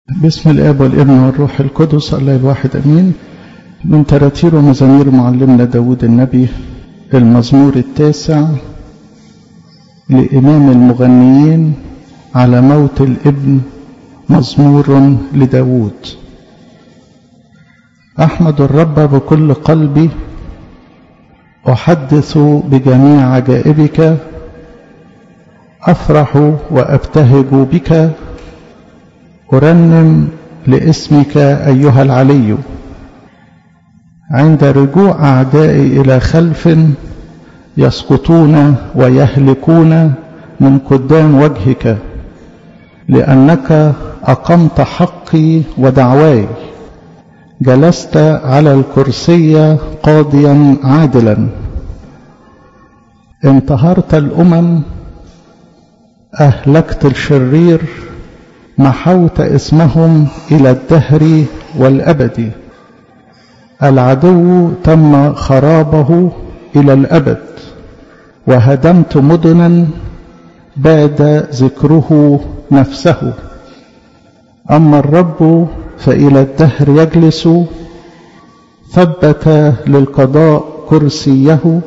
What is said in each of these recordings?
باسم الاب والابن والروح القدس الله الواحد امين من تراتير ومزامير معلمنا داود النبي المزمور التاسع لامام المغنيين على موت الابن مزمور لداود احمد الرب بكل قلبي احدث بجميع عجائبك افرح وابتهج بك أرنم لاسمك أيها العلي عند رجوع أعدائي إلى خلف يسقطون ويهلكون من قدام وجهك لأنك أقمت حقي ودعواي جلست على الكرسي قاضيا عادلا انتهرت الأمم أهلكت الشرير محوت اسمهم إلى الدهر والأبد العدو تم خرابه إلى الأبد وهدمت مدنا باد ذكره نفسه أما الرب فإلى الدهر يجلس ثبت للقضاء كرسيه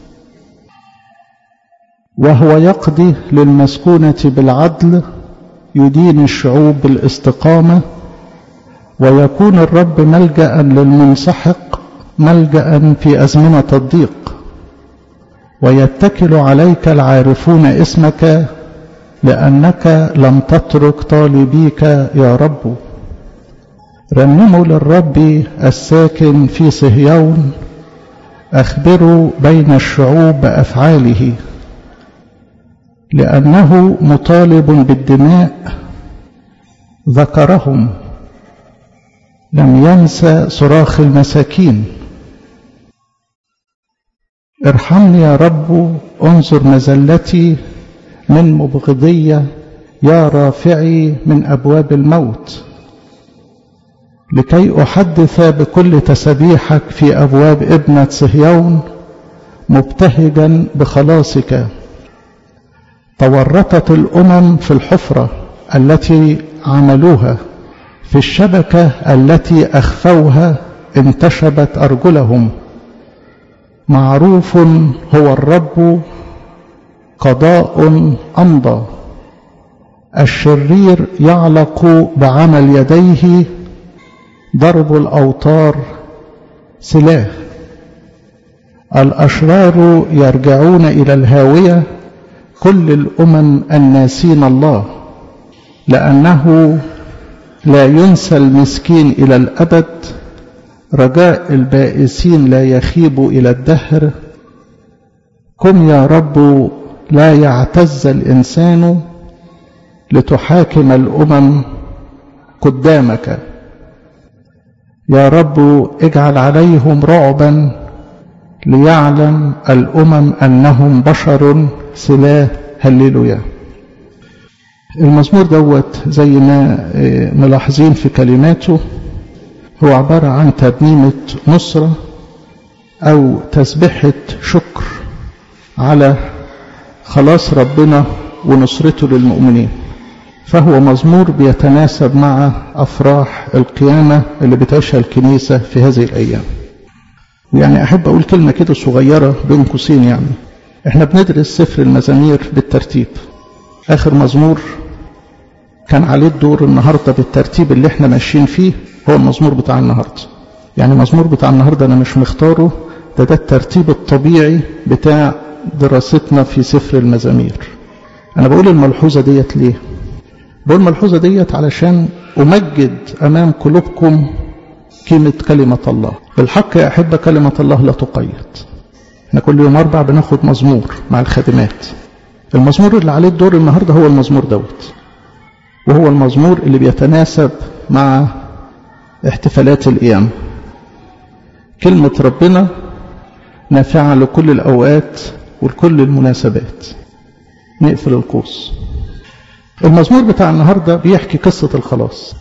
وهو يقضي للمسكونة بالعدل يدين الشعوب بالاستقامة ويكون الرب ملجأ للمنسحق ملجأ في أزمنة الضيق ويتكل عليك العارفون اسمك لأنك لم تترك طالبيك يا رب رنموا للرب الساكن في صهيون أخبروا بين الشعوب بأفعاله لأنه مطالب بالدماء ذكرهم لم ينسى صراخ المساكين ارحمني يا رب انظر مزلتي من مبغضية يا رافعي من أبواب الموت لكي أحدث بكل تسبيحك في أبواب ابنة صهيون مبتهجا بخلاصك تورطت الأمم في الحفرة التي عملوها في الشبكة التي أخفوها انتشبت أرجلهم معروف هو الرب قضاء أمضى الشرير يعلق بعمل يديه ضرب الأوتار سلاح الأشرار يرجعون إلى الهاوية كل الأمم الناسين الله لأنه لا ينسى المسكين إلى الأبد رجاء البائسين لا يخيب إلى الدهر كن يا رب لا يعتز الإنسان لتحاكم الأمم قدامك يا رب اجعل عليهم رعبا ليعلم الأمم أنهم بشر سلاه هللويا المزمور دوت زي ما ملاحظين في كلماته هو عبارة عن ترنيمة نصرة أو تسبحة شكر على خلاص ربنا ونصرته للمؤمنين فهو مزمور بيتناسب مع أفراح القيامة اللي بتعيشها الكنيسة في هذه الأيام يعني أحب أقول كلمة كده صغيرة بين قوسين يعني احنا بندرس سفر المزامير بالترتيب آخر مزمور كان عليه الدور النهاردة بالترتيب اللي احنا ماشيين فيه هو المزمور بتاع النهاردة يعني المزمور بتاع النهاردة أنا مش مختاره ده ده الترتيب الطبيعي بتاع دراستنا في سفر المزامير أنا بقول الملحوظة ديت ليه بقول الملحوظة ديت علشان أمجد أمام قلوبكم قيمة كلمة الله بالحق يا أحبة كلمة الله لا تقيد احنا كل يوم أربع بناخد مزمور مع الخادمات المزمور اللي عليه الدور النهاردة هو المزمور دوت وهو المزمور اللي بيتناسب مع احتفالات القيام كلمة ربنا نافعة لكل الأوقات ولكل المناسبات نقفل القوس المزمور بتاع النهاردة بيحكي قصة الخلاص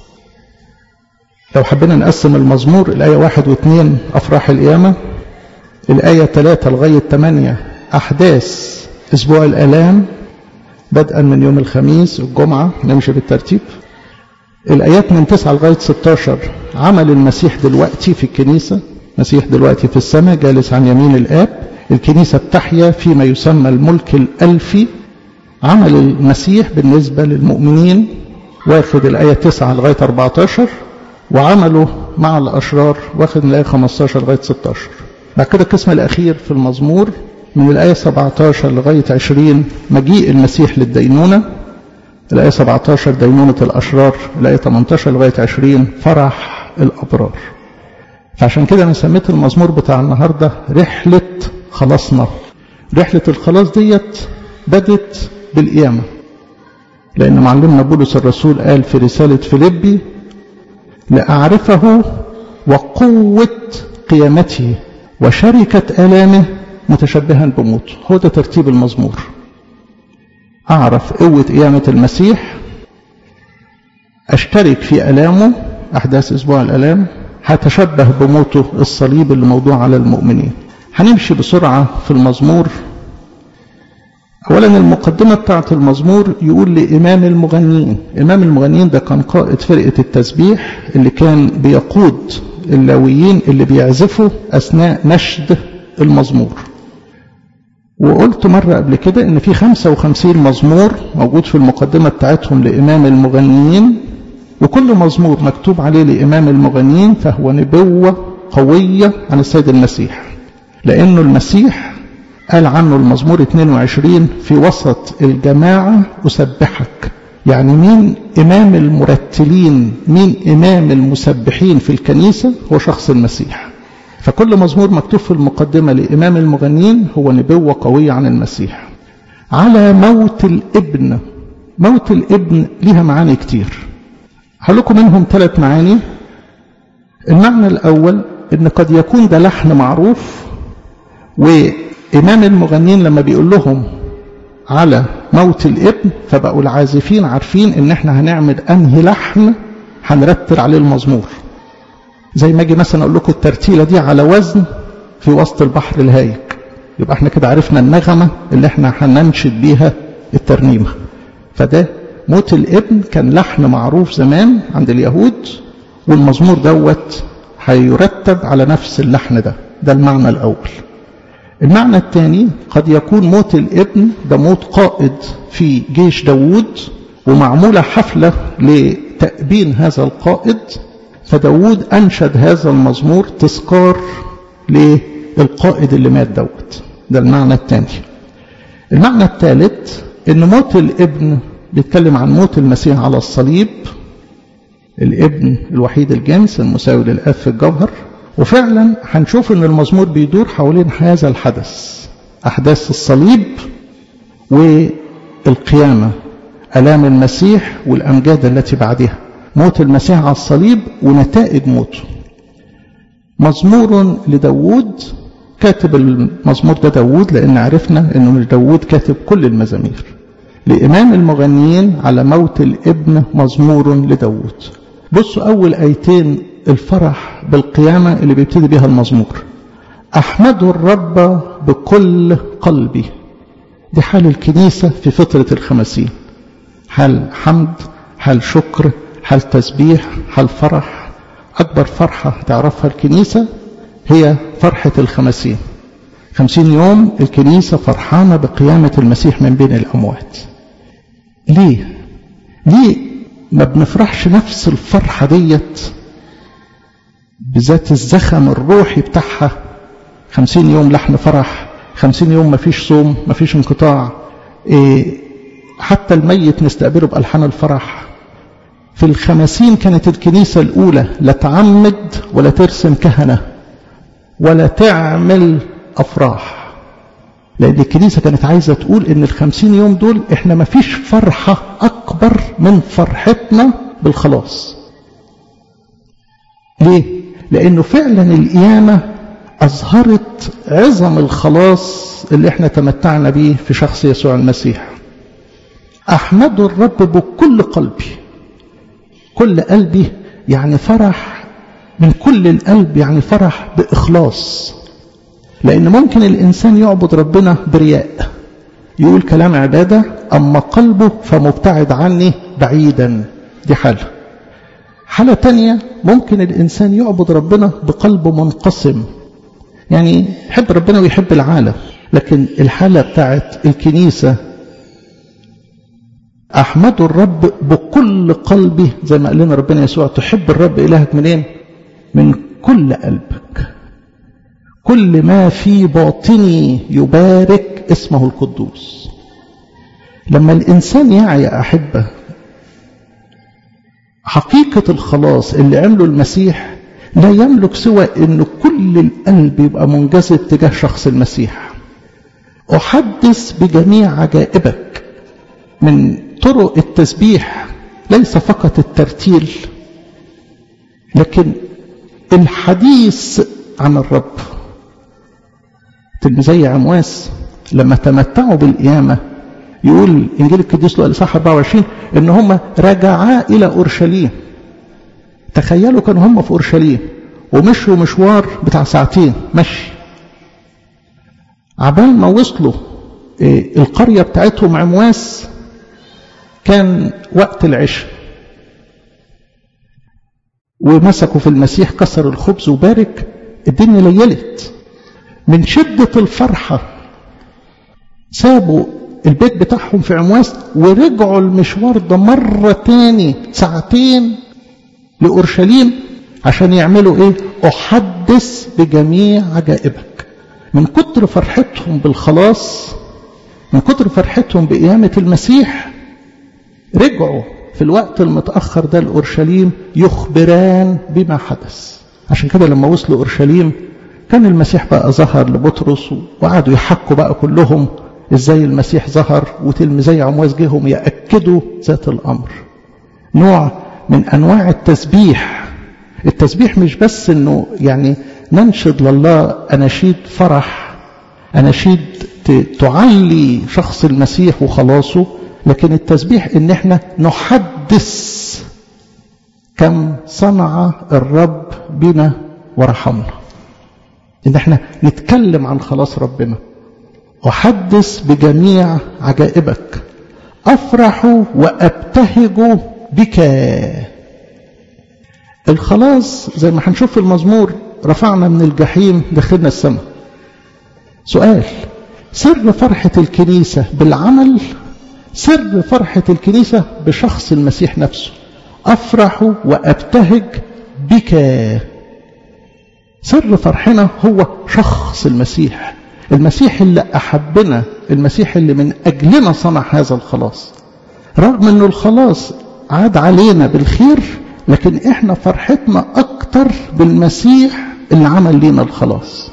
لو حبينا نقسم المزمور الآية واحد واثنين أفراح القيامة الآية ثلاثة لغاية ثمانية أحداث أسبوع الآلام بدءا من يوم الخميس الجمعة نمشي بالترتيب الآيات من 9 لغاية 16 عمل المسيح دلوقتي في الكنيسة المسيح دلوقتي في السماء جالس عن يمين الآب الكنيسة بتحيا فيما يسمى الملك الألفي عمل المسيح بالنسبة للمؤمنين واخد الآية 9 لغاية 14 وعمله مع الأشرار واخد من الآية 15 لغاية 16 بعد كده القسم الأخير في المزمور من الآية 17 لغاية 20 مجيء المسيح للدينونة الآية 17 دينونة الأشرار الآية 18 لغاية 20 فرح الأبرار فعشان كده أنا سميت المزمور بتاع النهاردة رحلة خلاصنا رحلة الخلاص ديت بدت بالقيامة لأن معلمنا بولس الرسول قال في رسالة فيليبي لأعرفه وقوة قيامته وشركة آلامه متشبها بموته هو ده ترتيب المزمور أعرف قوة قيامة المسيح أشترك في ألامه أحداث أسبوع الألام هتشبه بموته الصليب اللي موضوع على المؤمنين هنمشي بسرعة في المزمور أولا المقدمة بتاعت المزمور يقول لإمام المغنيين إمام المغنيين ده كان قائد فرقة التسبيح اللي كان بيقود اللاويين اللي بيعزفوا أثناء نشد المزمور وقلت مرة قبل كده إن في 55 مزمور موجود في المقدمة بتاعتهم لإمام المغنيين وكل مزمور مكتوب عليه لإمام المغنيين فهو نبوة قوية عن السيد المسيح لأنه المسيح قال عنه المزمور 22 في وسط الجماعة أسبحك يعني مين إمام المرتلين مين إمام المسبحين في الكنيسة هو شخص المسيح فكل مزمور مكتوب في المقدمة لإمام المغنين هو نبوة قوية عن المسيح على موت الابن موت الابن ليها معاني كتير هلكم منهم ثلاث معاني المعنى الأول إن قد يكون ده لحن معروف وإمام المغنين لما بيقول لهم على موت الابن فبقوا العازفين عارفين إن احنا هنعمل أنهي لحن هنرتل عليه المزمور زي ما اجي مثلا اقول لكم الترتيله دي على وزن في وسط البحر الهايج يبقى احنا كده عرفنا النغمه اللي احنا هننشد بيها الترنيمه فده موت الابن كان لحن معروف زمان عند اليهود والمزمور دوت هيرتب على نفس اللحن ده ده المعنى الاول المعنى الثاني قد يكون موت الابن ده موت قائد في جيش داوود ومعموله حفله لتأبين هذا القائد فداود أنشد هذا المزمور تذكار للقائد اللي مات دوت ده المعنى الثاني المعنى الثالث ان موت الابن بيتكلم عن موت المسيح على الصليب الابن الوحيد الجنس المساوي للاب في الجوهر وفعلا هنشوف ان المزمور بيدور حوالين هذا الحدث احداث الصليب والقيامه الام المسيح والامجاد التي بعدها موت المسيح على الصليب ونتائج موته مزمور لداود كاتب المزمور ده داود لأن عرفنا أنه مش داود كاتب كل المزامير لإمام المغنيين على موت الابن مزمور لداود بصوا أول آيتين الفرح بالقيامة اللي بيبتدي بها المزمور أحمد الرب بكل قلبي دي حال الكنيسة في فترة الخمسين حال حمد حال شكر حال تسبيح حال فرح أكبر فرحة تعرفها الكنيسة هي فرحة الخمسين خمسين يوم الكنيسة فرحانة بقيامة المسيح من بين الأموات ليه؟ ليه ما بنفرحش نفس الفرحة ديت بذات الزخم الروحي بتاعها خمسين يوم لحن فرح خمسين يوم مفيش صوم مفيش انقطاع إيه حتى الميت نستقبله بألحان الفرح في الخمسين كانت الكنيسة الأولى لا تعمد ولا ترسم كهنة ولا تعمل أفراح لأن الكنيسة كانت عايزة تقول إن الخمسين يوم دول إحنا ما فيش فرحة أكبر من فرحتنا بالخلاص ليه؟ لأنه فعلا القيامة أظهرت عظم الخلاص اللي احنا تمتعنا به في شخص يسوع المسيح أحمد الرب بكل قلبي كل قلبي يعني فرح من كل القلب يعني فرح بإخلاص لأن ممكن الإنسان يعبد ربنا برياء يقول كلام عبادة أما قلبه فمبتعد عني بعيدا دي حالة حالة تانية ممكن الإنسان يعبد ربنا بقلب منقسم يعني يحب ربنا ويحب العالم لكن الحالة بتاعت الكنيسة أحمد الرب بكل قلبي زي ما قال لنا ربنا يسوع تحب الرب إلهك منين من كل قلبك كل ما في باطني يبارك اسمه القدوس لما الإنسان يعي أحبه حقيقة الخلاص اللي عمله المسيح لا يملك سوى أن كل القلب يبقى منجذب تجاه شخص المسيح أحدث بجميع عجائبك من طرق التسبيح ليس فقط الترتيل لكن الحديث عن الرب تلميذي عمواس لما تمتعوا بالقيامة يقول إنجيل القديس لوقا الإصحاح 24 إن هم رجعا إلى أورشليم تخيلوا كانوا هم في أورشليم ومشوا مشوار بتاع ساعتين مشي عبال ما وصلوا القرية بتاعتهم عمواس كان وقت العشاء ومسكوا في المسيح كسروا الخبز وبارك الدنيا ليلت من شدة الفرحة سابوا البيت بتاعهم في عمواس ورجعوا المشوار ده مرة تاني ساعتين لأورشليم عشان يعملوا ايه أحدث بجميع عجائبك من كتر فرحتهم بالخلاص من كتر فرحتهم بقيامة المسيح رجعوا في الوقت المتأخر ده لأورشليم يخبران بما حدث عشان كده لما وصلوا أورشليم كان المسيح بقى ظهر لبطرس وقعدوا يحكوا بقى كلهم ازاي المسيح ظهر وتلميذي عمواس جيهم يأكدوا ذات الأمر نوع من أنواع التسبيح التسبيح مش بس انه يعني ننشد لله أناشيد فرح أناشيد تعلي شخص المسيح وخلاصه لكن التسبيح ان احنا نحدث كم صنع الرب بنا ورحمنا ان احنا نتكلم عن خلاص ربنا احدث بجميع عجائبك افرح وابتهج بك الخلاص زي ما هنشوف في المزمور رفعنا من الجحيم دخلنا السماء سؤال سر فرحة الكنيسة بالعمل سر فرحة الكنيسة بشخص المسيح نفسه أفرح وأبتهج بك سر فرحنا هو شخص المسيح المسيح اللي أحبنا المسيح اللي من أجلنا صنع هذا الخلاص رغم أنه الخلاص عاد علينا بالخير لكن إحنا فرحتنا أكتر بالمسيح اللي عمل لنا الخلاص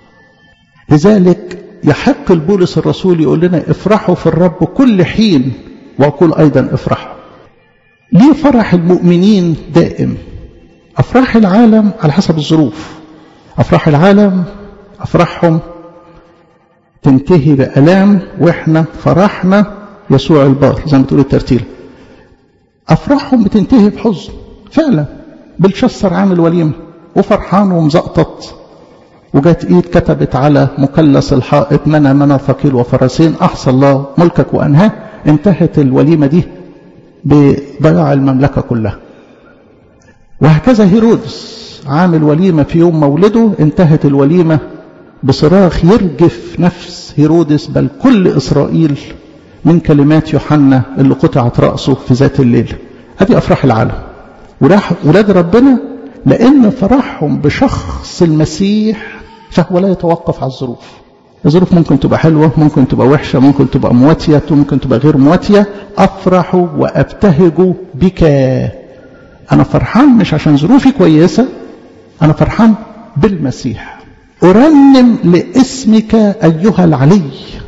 لذلك يحق البولس الرسول يقول لنا افرحوا في الرب كل حين وأقول أيضا افرحوا ليه فرح المؤمنين دائم أفراح العالم على حسب الظروف أفراح العالم أفرحهم تنتهي بألام وإحنا فرحنا يسوع البار زي ما تقول الترتيل أفراحهم بتنتهي بحزن فعلا بلشسر عامل وليمة وفرحان ومزقطط وجات ايد كتبت على مثلث الحائط منى منى ثقيل وفرسين احصى الله ملكك وانهاه انتهت الوليمه دي بضياع المملكه كلها وهكذا هيرودس عامل وليمه في يوم مولده انتهت الوليمه بصراخ يرجف نفس هيرودس بل كل اسرائيل من كلمات يوحنا اللي قطعت راسه في ذات الليل هذه افراح العالم وراح ولاد ربنا لان فرحهم بشخص المسيح فهو لا يتوقف على الظروف الظروف ممكن تبقى حلوة ممكن تبقى وحشة ممكن تبقى مواتية ممكن تبقى غير مواتية أفرح وأبتهج بك أنا فرحان مش عشان ظروفي كويسة أنا فرحان بالمسيح أرنم لاسمك أيها العلي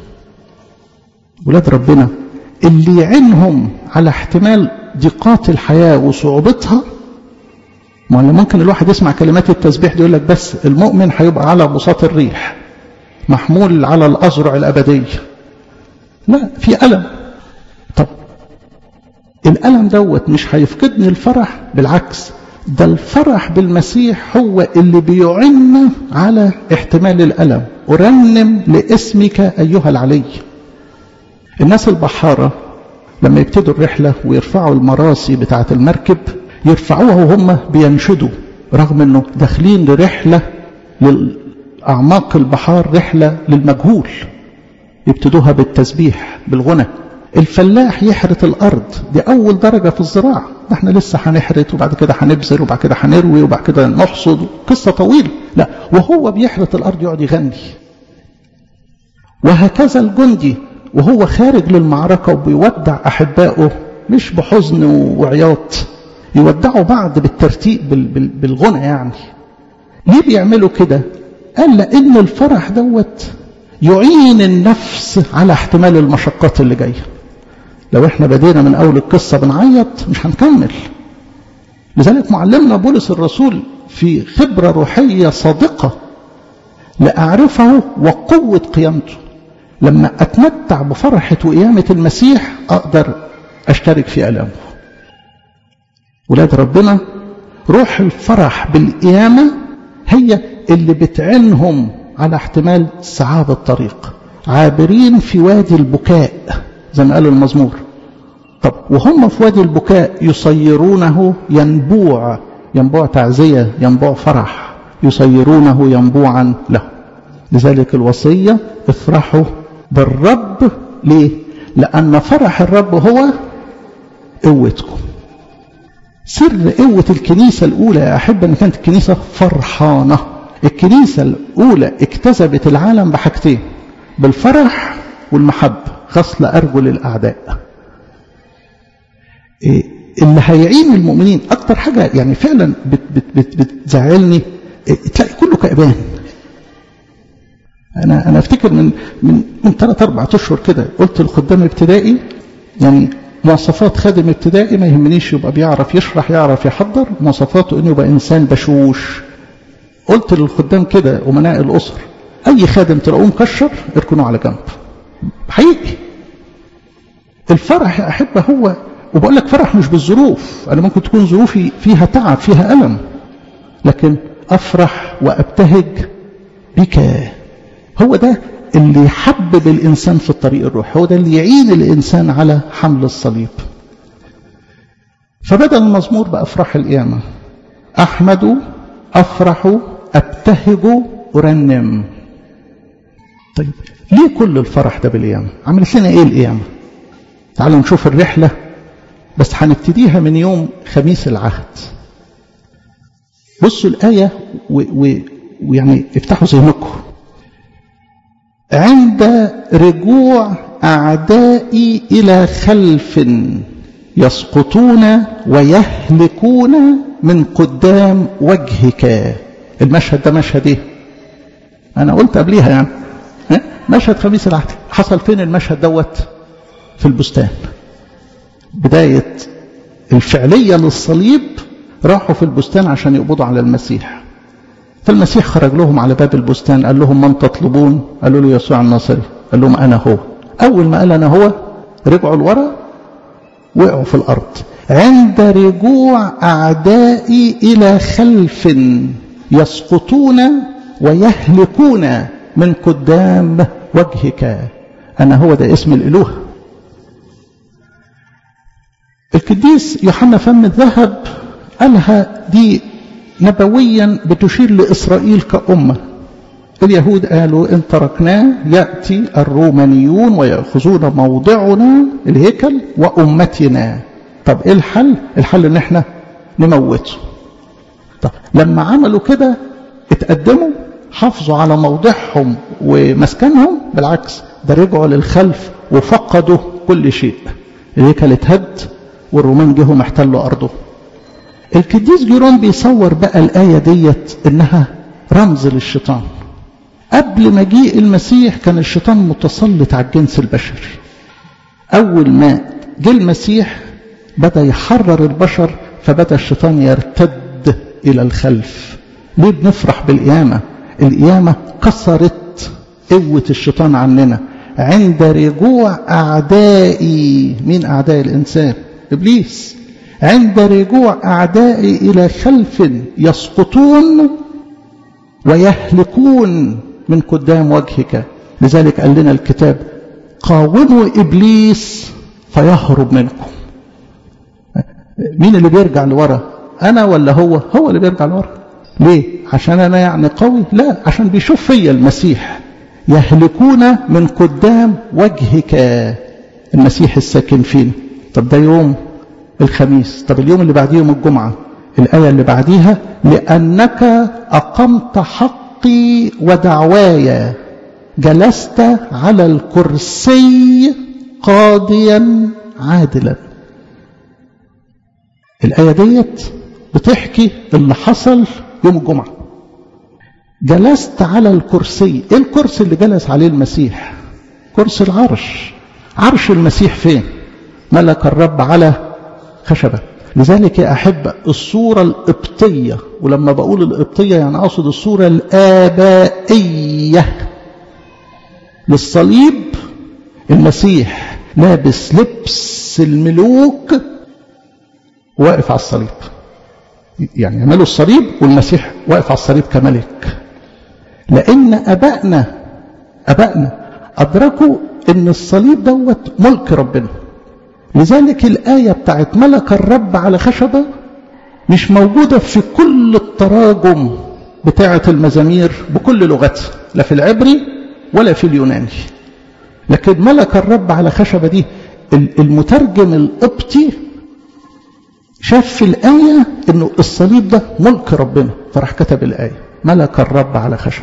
ولاد ربنا اللي يعينهم على احتمال ضيقات الحياة وصعوبتها ما ممكن الواحد يسمع كلمات التسبيح دي يقول لك بس المؤمن هيبقى على بساط الريح محمول على الأزرع الأبدية لا في ألم طب الألم دوت مش هيفقدني الفرح بالعكس ده الفرح بالمسيح هو اللي بيعنا على احتمال الألم أرنم لاسمك أيها العلي الناس البحارة لما يبتدوا الرحلة ويرفعوا المراسي بتاعة المركب يرفعوها وهم بينشدوا رغم انه داخلين لرحلة لأعماق البحار رحلة للمجهول يبتدوها بالتسبيح بالغنى الفلاح يحرث الأرض دي أول درجة في الزراعة احنا لسه هنحرث وبعد كده هنبذر وبعد كده هنروي وبعد كده نحصد قصة طويلة لا وهو بيحرث الأرض يقعد يغني وهكذا الجندي وهو خارج للمعركة وبيودع أحبائه مش بحزن وعياط يودعوا بعض بالترتيب بالغنى يعني ليه بيعملوا كده قال لأن الفرح دوت يعين النفس على احتمال المشقات اللي جايه لو احنا بدينا من اول القصه بنعيط مش هنكمل لذلك معلمنا بولس الرسول في خبره روحيه صادقه لاعرفه وقوه قيامته لما اتمتع بفرحه وقيامه المسيح اقدر اشترك في الامه ولاد ربنا روح الفرح بالقيامه هي اللي بتعينهم على احتمال صعاب الطريق عابرين في وادي البكاء زي ما قال المزمور طب وهم في وادي البكاء يصيرونه ينبوع ينبوع تعزية ينبوع فرح يصيرونه ينبوعا له لذلك الوصية افرحوا بالرب ليه لأن فرح الرب هو قوتكم سر قوة الكنيسة الأولى يا أحب أن كانت الكنيسة فرحانة الكنيسة الأولى اكتسبت العالم بحاجتين بالفرح والمحبة غسل أرجل الأعداء إيه اللي هيعين المؤمنين أكتر حاجة يعني فعلا بت بت بت بتزعلني إيه تلاقي كله كأبان أنا أنا أفتكر من من من ثلاث أربع أشهر كده قلت للخدام ابتدائي يعني مواصفات خادم ابتدائي ما يهمنيش يبقى بيعرف يشرح يعرف يحضر مواصفاته إنه يبقى إنسان بشوش قلت للخدام كده أمناء الأسر أي خادم تلاقوه مكشر اركنوه على جنب حقيقي الفرح يا أحبة هو وبقول لك فرح مش بالظروف أنا ممكن تكون ظروفي فيها تعب فيها ألم لكن أفرح وأبتهج بك هو ده اللي يحبب الإنسان في الطريق الروحي هو ده اللي يعين الإنسان على حمل الصليب فبدل المزمور بأفراح القيامة أحمد أفرح أبتهج أرنم طيب ليه كل الفرح ده بالقيامة عملت لنا إيه القيامة تعالوا نشوف الرحلة بس هنبتديها من يوم خميس العهد بصوا الآية ويعني افتحوا ذهنكم عند رجوع أعدائي إلى خلف يسقطون ويهلكون من قدام وجهك المشهد ده مشهد ايه انا قلت قبليها يعني مشهد خميس العهد حصل فين المشهد دوت في البستان بداية الفعلية للصليب راحوا في البستان عشان يقبضوا على المسيح فالمسيح خرج لهم على باب البستان قال لهم من تطلبون قالوا له يسوع الناصري قال لهم أنا هو أول ما قال أنا هو رجعوا لورا وقعوا في الأرض عند رجوع أعدائي إلى خلف يسقطون ويهلكون من قدام وجهك أنا هو ده اسم الإله القديس يوحنا فم الذهب قالها دي نبويا بتشير لإسرائيل كأمة اليهود قالوا إن تركناه يأتي الرومانيون ويأخذون موضعنا الهيكل وأمتنا طب إيه الحل؟ الحل إن إحنا نموته طب لما عملوا كده اتقدموا حافظوا على موضعهم ومسكنهم بالعكس ده رجعوا للخلف وفقدوا كل شيء الهيكل اتهد والرومان جهم احتلوا أرضه القديس جيرون بيصور بقى الآية ديت إنها رمز للشيطان قبل مجيء المسيح كان الشيطان متسلط على الجنس البشري أول ما جه المسيح بدأ يحرر البشر فبدأ الشيطان يرتد إلى الخلف ليه بنفرح بالقيامة القيامة كسرت قوة الشيطان عننا عند رجوع أعدائي مين أعداء الإنسان إبليس عند رجوع أعدائي إلى خلف يسقطون ويهلكون من قدام وجهك لذلك قال لنا الكتاب قاوموا إبليس فيهرب منكم مين اللي بيرجع لورا انا ولا هو هو اللي بيرجع لورا ليه عشان انا يعني قوي لا عشان بيشوف فيا المسيح يهلكون من قدام وجهك المسيح الساكن فينا طب ده يوم الخميس طب اليوم اللي بعديه يوم الجمعة الآية اللي بعديها لأنك أقمت حقي ودعواي جلست على الكرسي قاضيا عادلا الآية ديت بتحكي اللي حصل يوم الجمعة جلست على الكرسي ايه الكرسي اللي جلس عليه المسيح كرسي العرش عرش المسيح فين ملك الرب على خشبة لذلك يا أحبة الصورة القبطية ولما بقول القبطية يعني أقصد الصورة الآبائية للصليب المسيح لابس لبس الملوك واقف على الصليب يعني يعملوا الصليب والمسيح واقف على الصليب كملك لأن أبائنا أبائنا أدركوا أن الصليب دوت ملك ربنا لذلك الآية بتاعت ملك الرب على خشبة مش موجودة في كل التراجم بتاعة المزامير بكل لغتها لا في العبري ولا في اليوناني لكن ملك الرب على خشبة دي المترجم القبطي شاف في الآية أنه الصليب ده ملك ربنا فراح كتب الآية ملك الرب على خشبة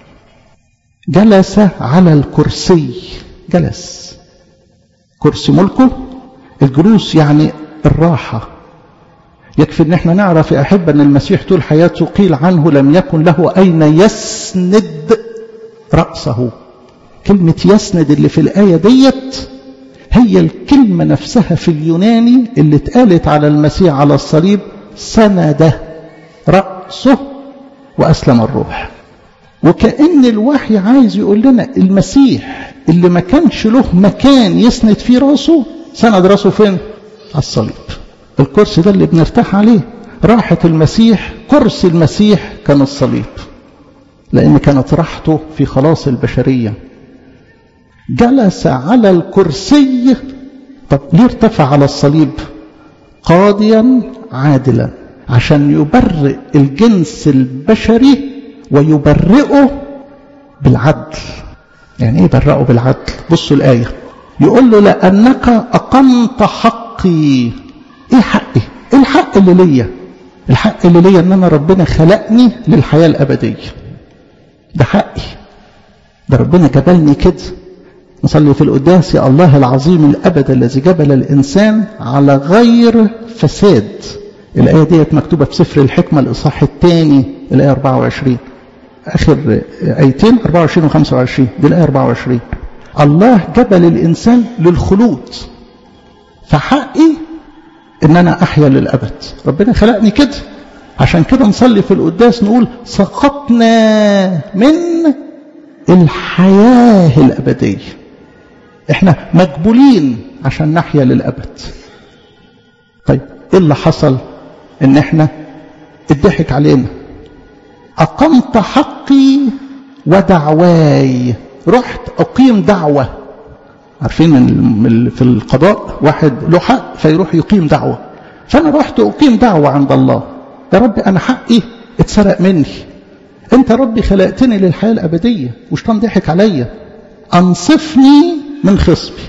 جلس على الكرسي جلس كرسي ملكه الجلوس يعني الراحة يكفي ان احنا نعرف يا أحبة أن المسيح طول حياته قيل عنه لم يكن له أين يسند رأسه كلمة يسند اللي في الآية ديت هي الكلمة نفسها في اليوناني اللي اتقالت على المسيح على الصليب سند رأسه وأسلم الروح وكأن الوحي عايز يقول لنا المسيح اللي ما كانش له مكان يسند فيه راسه سند راسه فين على الصليب الكرسي ده اللي بنرتاح عليه راحة المسيح كرسي المسيح كان الصليب لأن كانت راحته في خلاص البشرية جلس على الكرسي طب ليه ارتفع على الصليب قاضيا عادلا عشان يبرئ الجنس البشري ويبرئه بالعدل يعني ايه يبرئه بالعدل بصوا الآية يقول له لأنك أقمت حقي ايه حقي ايه الحق اللي ليا الحق اللي ليا ان انا ربنا خلقني للحياة الأبدية ده حقي ده ربنا جبلني كده نصلي في القداس يا الله العظيم الأبد الذي جبل الإنسان على غير فساد الآية ديت مكتوبة في سفر الحكمة الإصحاح الثاني الآية 24 آخر آيتين 24 و 25 دي الآية 24 الله جبل الإنسان للخلود فحقي إن أنا أحيا للأبد ربنا خلقني كده عشان كده نصلي في القداس نقول سقطنا من الحياة الأبدية احنا مجبولين عشان نحيا للأبد طيب ايه اللي حصل ان احنا اتضحك علينا اقمت حقي ودعواي رحت اقيم دعوة عارفين من في القضاء واحد له حق فيروح يقيم دعوة فانا رحت اقيم دعوة عند الله يا رب انا حقي اتسرق مني انت ربي خلقتني للحياة الابدية وشطان ضحك عليا انصفني من خصبي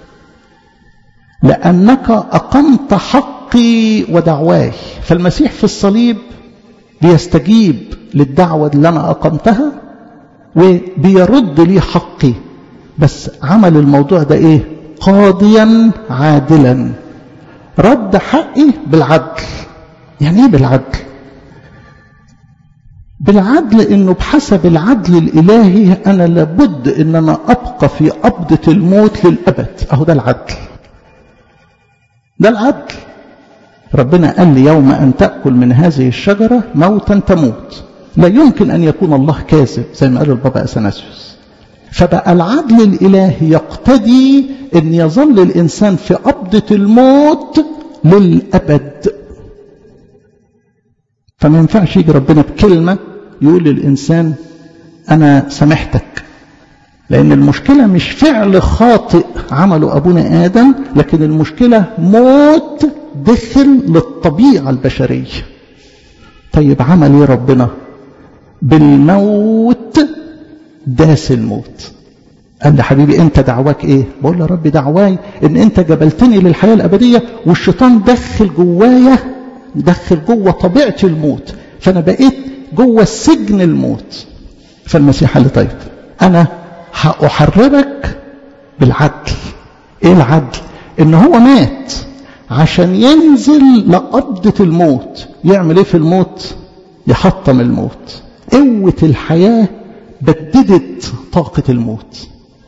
لأنك أقمت حقي ودعواي فالمسيح في الصليب بيستجيب للدعوة اللي أنا أقمتها وبيرد لي حقي بس عمل الموضوع ده إيه قاضيا عادلا رد حقي بالعدل يعني إيه بالعدل بالعدل انه بحسب العدل الالهي انا لابد ان انا ابقى في قبضة الموت للابد اهو ده العدل ده العدل ربنا قال لي يوم ان تأكل من هذه الشجرة موتا تموت لا يمكن ان يكون الله كاذب زي ما قال البابا اثناسيوس فبقى العدل الالهي يقتضي ان يظل الانسان في قبضة الموت للابد فما ينفعش يجي ربنا بكلمة يقول للإنسان أنا سامحتك لأن المشكلة مش فعل خاطئ عمله أبونا آدم لكن المشكلة موت دخل للطبيعة البشرية طيب عمل ايه ربنا بالموت داس الموت قال لي حبيبي انت دعواك ايه بقول له يا رب دعواي ان انت جبلتني للحياه الابديه والشيطان دخل جوايا دخل جوه طبيعتي الموت فانا بقيت جوه السجن الموت فالمسيح قال لي طيب انا هاحررك بالعدل ايه العدل ان هو مات عشان ينزل لقبضة الموت يعمل ايه في الموت يحطم الموت قوة الحياة بددت طاقة الموت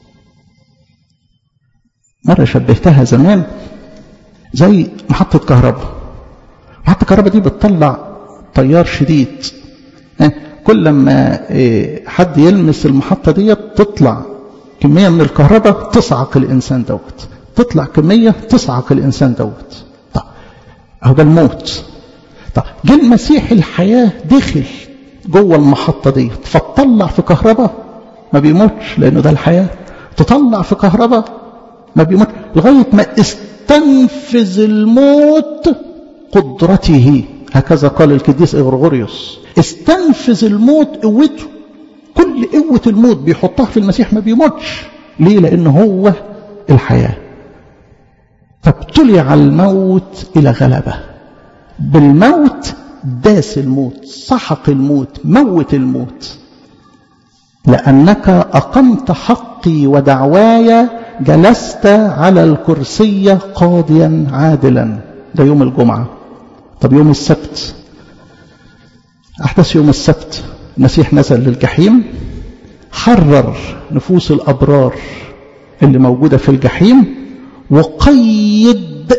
مرة شبهتها زمان زي محطة كهرباء محطة الكهرباء دي بتطلع تيار شديد كل ما حد يلمس المحطة دي تطلع كمية من الكهرباء تصعق الإنسان دوت تطلع كمية تصعق الإنسان دوت طب أهو ده الموت طب جه المسيح الحياة دخل جوه المحطة دي فتطلع في كهرباء ما بيموتش لأنه ده الحياة تطلع في كهرباء ما بيموت لغاية ما استنفذ الموت قدرته هكذا قال القديس إغرغوريوس استنفذ الموت قوته كل قوة الموت بيحطها في المسيح ما بيموتش ليه لأنه هو الحياة فابتلع الموت إلى غلبة بالموت داس الموت سحق الموت موت الموت لأنك أقمت حقي ودعواي جلست على الكرسي قاضيا عادلا ده يوم الجمعة طب يوم السبت أحدث يوم السبت المسيح نزل للجحيم حرر نفوس الأبرار اللي موجودة في الجحيم وقيد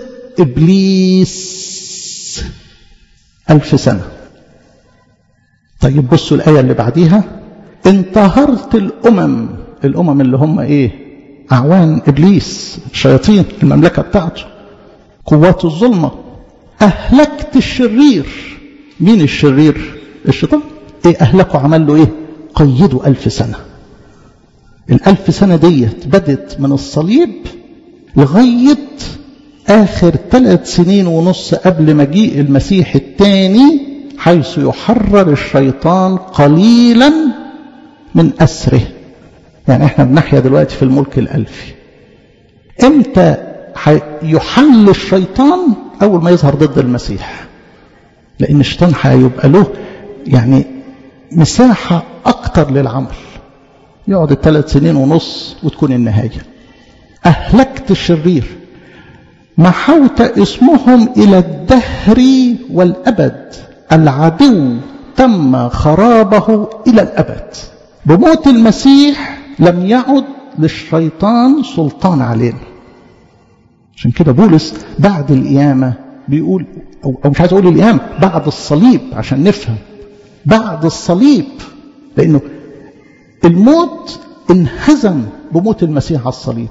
إبليس ألف سنة طيب بصوا الآية اللي بعديها انتهرت الأمم الأمم اللي هم إيه أعوان إبليس الشياطين المملكة بتاعته قوات الظلمة أهلكت الشرير مين الشرير الشيطان إيه أهلكوا عمل له إيه قيدوا ألف سنة الألف سنة ديت بدت من الصليب لغاية آخر ثلاث سنين ونص قبل مجيء المسيح الثاني حيث يحرر الشيطان قليلا من أسره يعني احنا بنحيا دلوقتي في الملك الألفي امتى يحل الشيطان أول ما يظهر ضد المسيح لأن الشيطان هيبقى له يعني مساحة أكتر للعمل يقعد الثلاث سنين ونص وتكون النهاية أهلكت الشرير محوت اسمهم إلى الدهر والأبد العدو تم خرابه إلى الأبد بموت المسيح لم يعد للشيطان سلطان علينا عشان كده بولس بعد القيامة بيقول أو, أو مش عايز أقول القيامة بعد الصليب عشان نفهم بعد الصليب لأنه الموت انهزم بموت المسيح على الصليب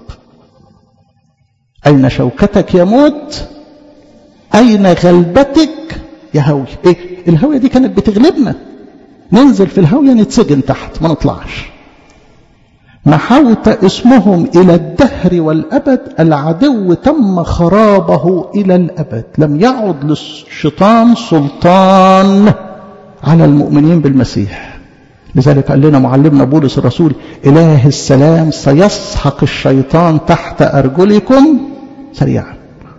أين شوكتك يا موت أين غلبتك يا هوي إيه الهوية دي كانت بتغلبنا ننزل في الهوية نتسجن تحت ما نطلعش محوت اسمهم إلى الدهر والأبد العدو تم خرابه إلى الأبد لم يعد للشيطان سلطان على المؤمنين بالمسيح لذلك قال لنا معلمنا بولس الرسول إله السلام سيسحق الشيطان تحت أرجلكم سريعا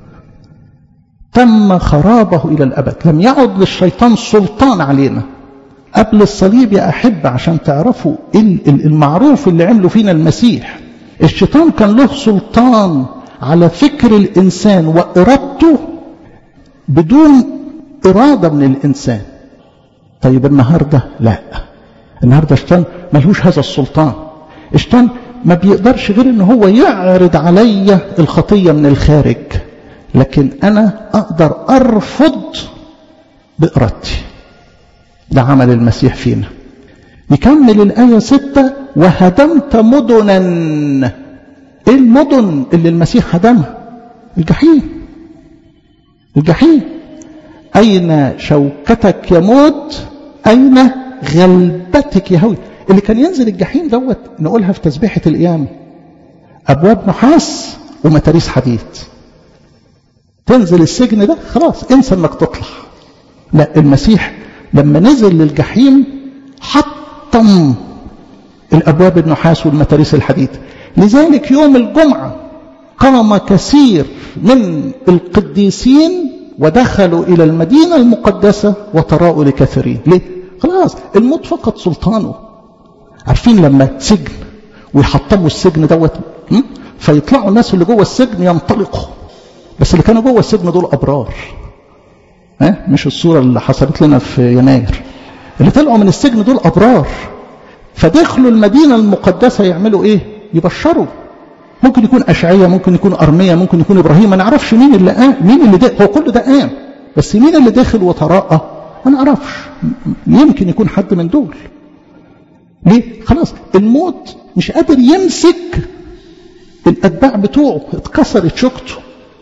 تم خرابه إلى الأبد لم يعد للشيطان سلطان علينا قبل الصليب يا أحب عشان تعرفوا المعروف اللي عمله فينا المسيح الشيطان كان له سلطان على فكر الإنسان وإرادته بدون إرادة من الإنسان طيب النهاردة لا النهاردة الشيطان ملهوش هذا السلطان الشيطان ما بيقدرش غير ان هو يعرض عليا الخطية من الخارج لكن انا اقدر ارفض بارادتي ده عمل المسيح فينا نكمل الآية ستة وهدمت مدنا ايه المدن اللي المسيح هدمها الجحيم الجحيم أين شوكتك يا موت أين غلبتك يا هوي اللي كان ينزل الجحيم دوت نقولها في تسبيحة القيامة أبواب نحاس ومتاريس حديد تنزل السجن ده خلاص انسى انك تطلع لا المسيح لما نزل للجحيم حطم الأبواب النحاس والمتاريس الحديد لذلك يوم الجمعة قام كثير من القديسين ودخلوا إلى المدينة المقدسة وتراءوا لكثيرين ليه؟ خلاص الموت فقط سلطانه عارفين لما سجن ويحطموا السجن دوت فيطلعوا الناس اللي جوه السجن ينطلقوا بس اللي كانوا جوه السجن دول أبرار ها مش الصورة اللي حصلت لنا في يناير اللي طلعوا من السجن دول أبرار فدخلوا المدينة المقدسة يعملوا إيه يبشروا ممكن يكون أشعية ممكن يكون أرمية ممكن يكون إبراهيم ما نعرفش مين اللي قام مين اللي ده هو كل ده قام بس مين اللي داخل وتراءى ما نعرفش يمكن يكون حد من دول ليه خلاص الموت مش قادر يمسك الأتباع بتوعه اتكسرت شوكته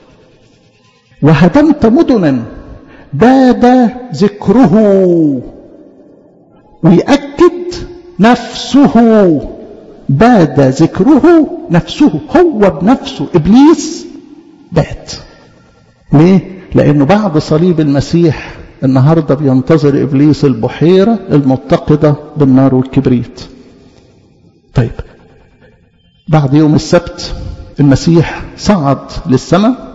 وهدمت مدنا باد ذكره ويأكد نفسه باد ذكره نفسه هو بنفسه إبليس بات ليه؟ لأنه بعد صليب المسيح النهاردة بينتظر إبليس البحيرة المتقدة بالنار والكبريت طيب بعد يوم السبت المسيح صعد للسماء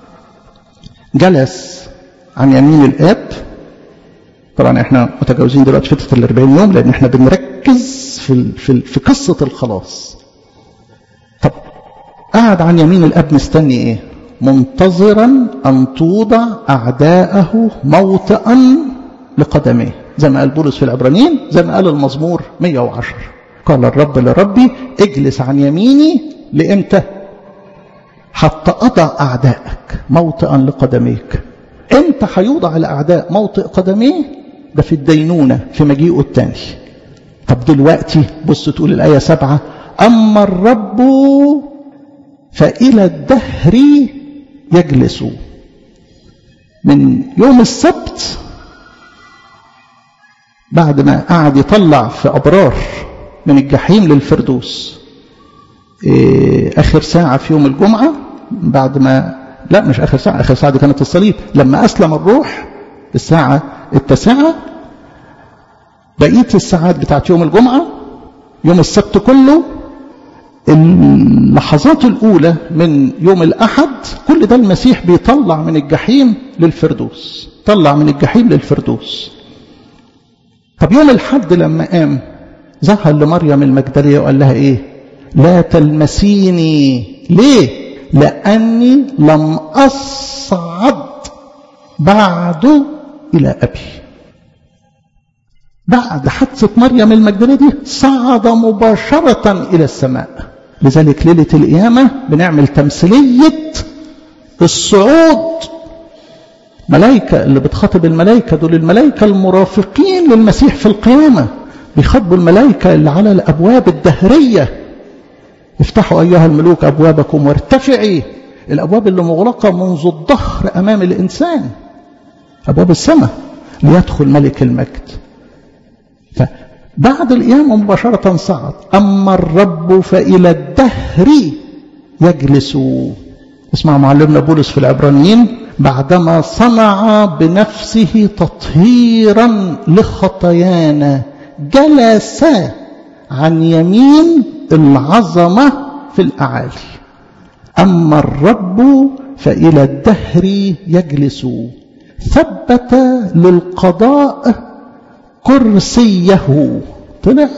جلس عن يمين الآب طبعا احنا متجاوزين دلوقتي فترة الأربعين يوم لأن احنا بنركز في, في, في قصة الخلاص طب قعد عن يمين الأب مستني ايه منتظرا أن توضع أعداءه موطئا لقدميه زي ما قال بولس في العبرانيين زي ما قال المزمور 110 قال الرب لربي اجلس عن يميني لإمتى حتى أضع أعدائك موطئا لقدميك امتى هيوضع الأعداء موطئ قدميه ده في الدينونة في مجيئه الثاني طب دلوقتي بص تقول الآية سبعة أما الرب فإلى الدهر يجلس من يوم السبت بعد ما قعد يطلع في أبرار من الجحيم للفردوس إيه آخر ساعة في يوم الجمعة بعد ما لا مش آخر ساعة آخر ساعة دي كانت الصليب لما أسلم الروح الساعة التاسعة بقية الساعات بتاعت يوم الجمعة يوم السبت كله اللحظات الأولى من يوم الأحد كل ده المسيح بيطلع من الجحيم للفردوس طلع من الجحيم للفردوس طب يوم الحد لما قام ظهر لمريم المجدلية وقال لها إيه لا تلمسيني ليه لأني لم أصعد بعد إلى أبي بعد حادثة مريم المجدلية دي صعد مباشرة إلى السماء لذلك ليلة القيامة بنعمل تمثيلية الصعود ملائكة اللي بتخاطب الملائكة دول الملائكة المرافقين للمسيح في القيامة بيخاطبوا الملائكة اللي على الأبواب الدهرية افتحوا أيها الملوك أبوابكم وارتفعي الأبواب اللي مغلقة منذ الظهر أمام الإنسان أبواب السماء ليدخل ملك المجد فبعد القيامة مباشرة صعد أما الرب فإلى الدهر يجلس اسمع معلمنا بولس في العبرانيين بعدما صنع بنفسه تطهيرا لخطايانا جلس عن يمين العظمة في الأعالي أما الرب فإلى الدهر يجلس ثبت للقضاء كرسيه طلع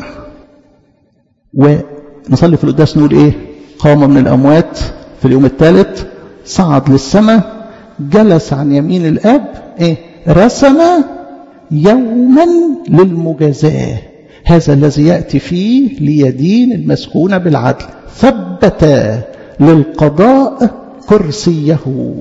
ونصلي في القداس نقول ايه قام من الأموات في اليوم الثالث صعد للسماء جلس عن يمين الأب ايه رسم يوما للمجازاه هذا الذي يأتي فيه ليدين المسكون بالعدل ثبت للقضاء كرسيه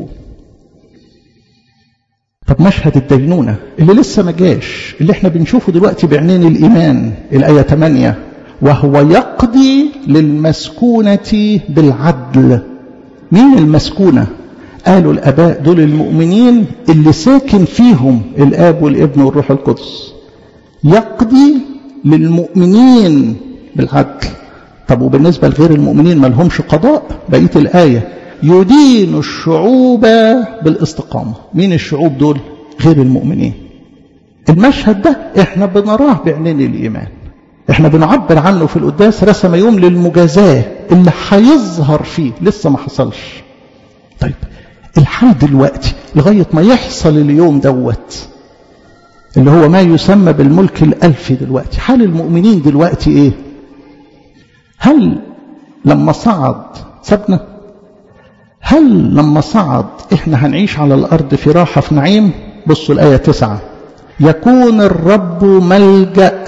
طب مشهد الدينونة اللي لسه ما جاش اللي احنا بنشوفه دلوقتي بعينين الإيمان الآية 8 وهو يقضي للمسكونة بالعدل مين المسكونة قالوا الآباء دول المؤمنين اللي ساكن فيهم الآب والابن والروح القدس يقضي للمؤمنين بالعدل طب وبالنسبة لغير المؤمنين ما لهمش قضاء بقية الآية يدين الشعوب بالاستقامة مين الشعوب دول غير المؤمنين المشهد ده احنا بنراه بعينين الإيمان احنا بنعبر عنه في القداس رسم يوم للمجازاة اللي هيظهر فيه لسه ما حصلش طيب الحال دلوقتي لغاية ما يحصل اليوم دوت اللي هو ما يسمى بالملك الألفي دلوقتي حال المؤمنين دلوقتي ايه هل لما صعد سابنا هل لما صعد احنا هنعيش على الأرض في راحة في نعيم بصوا الآية تسعة يكون الرب ملجأ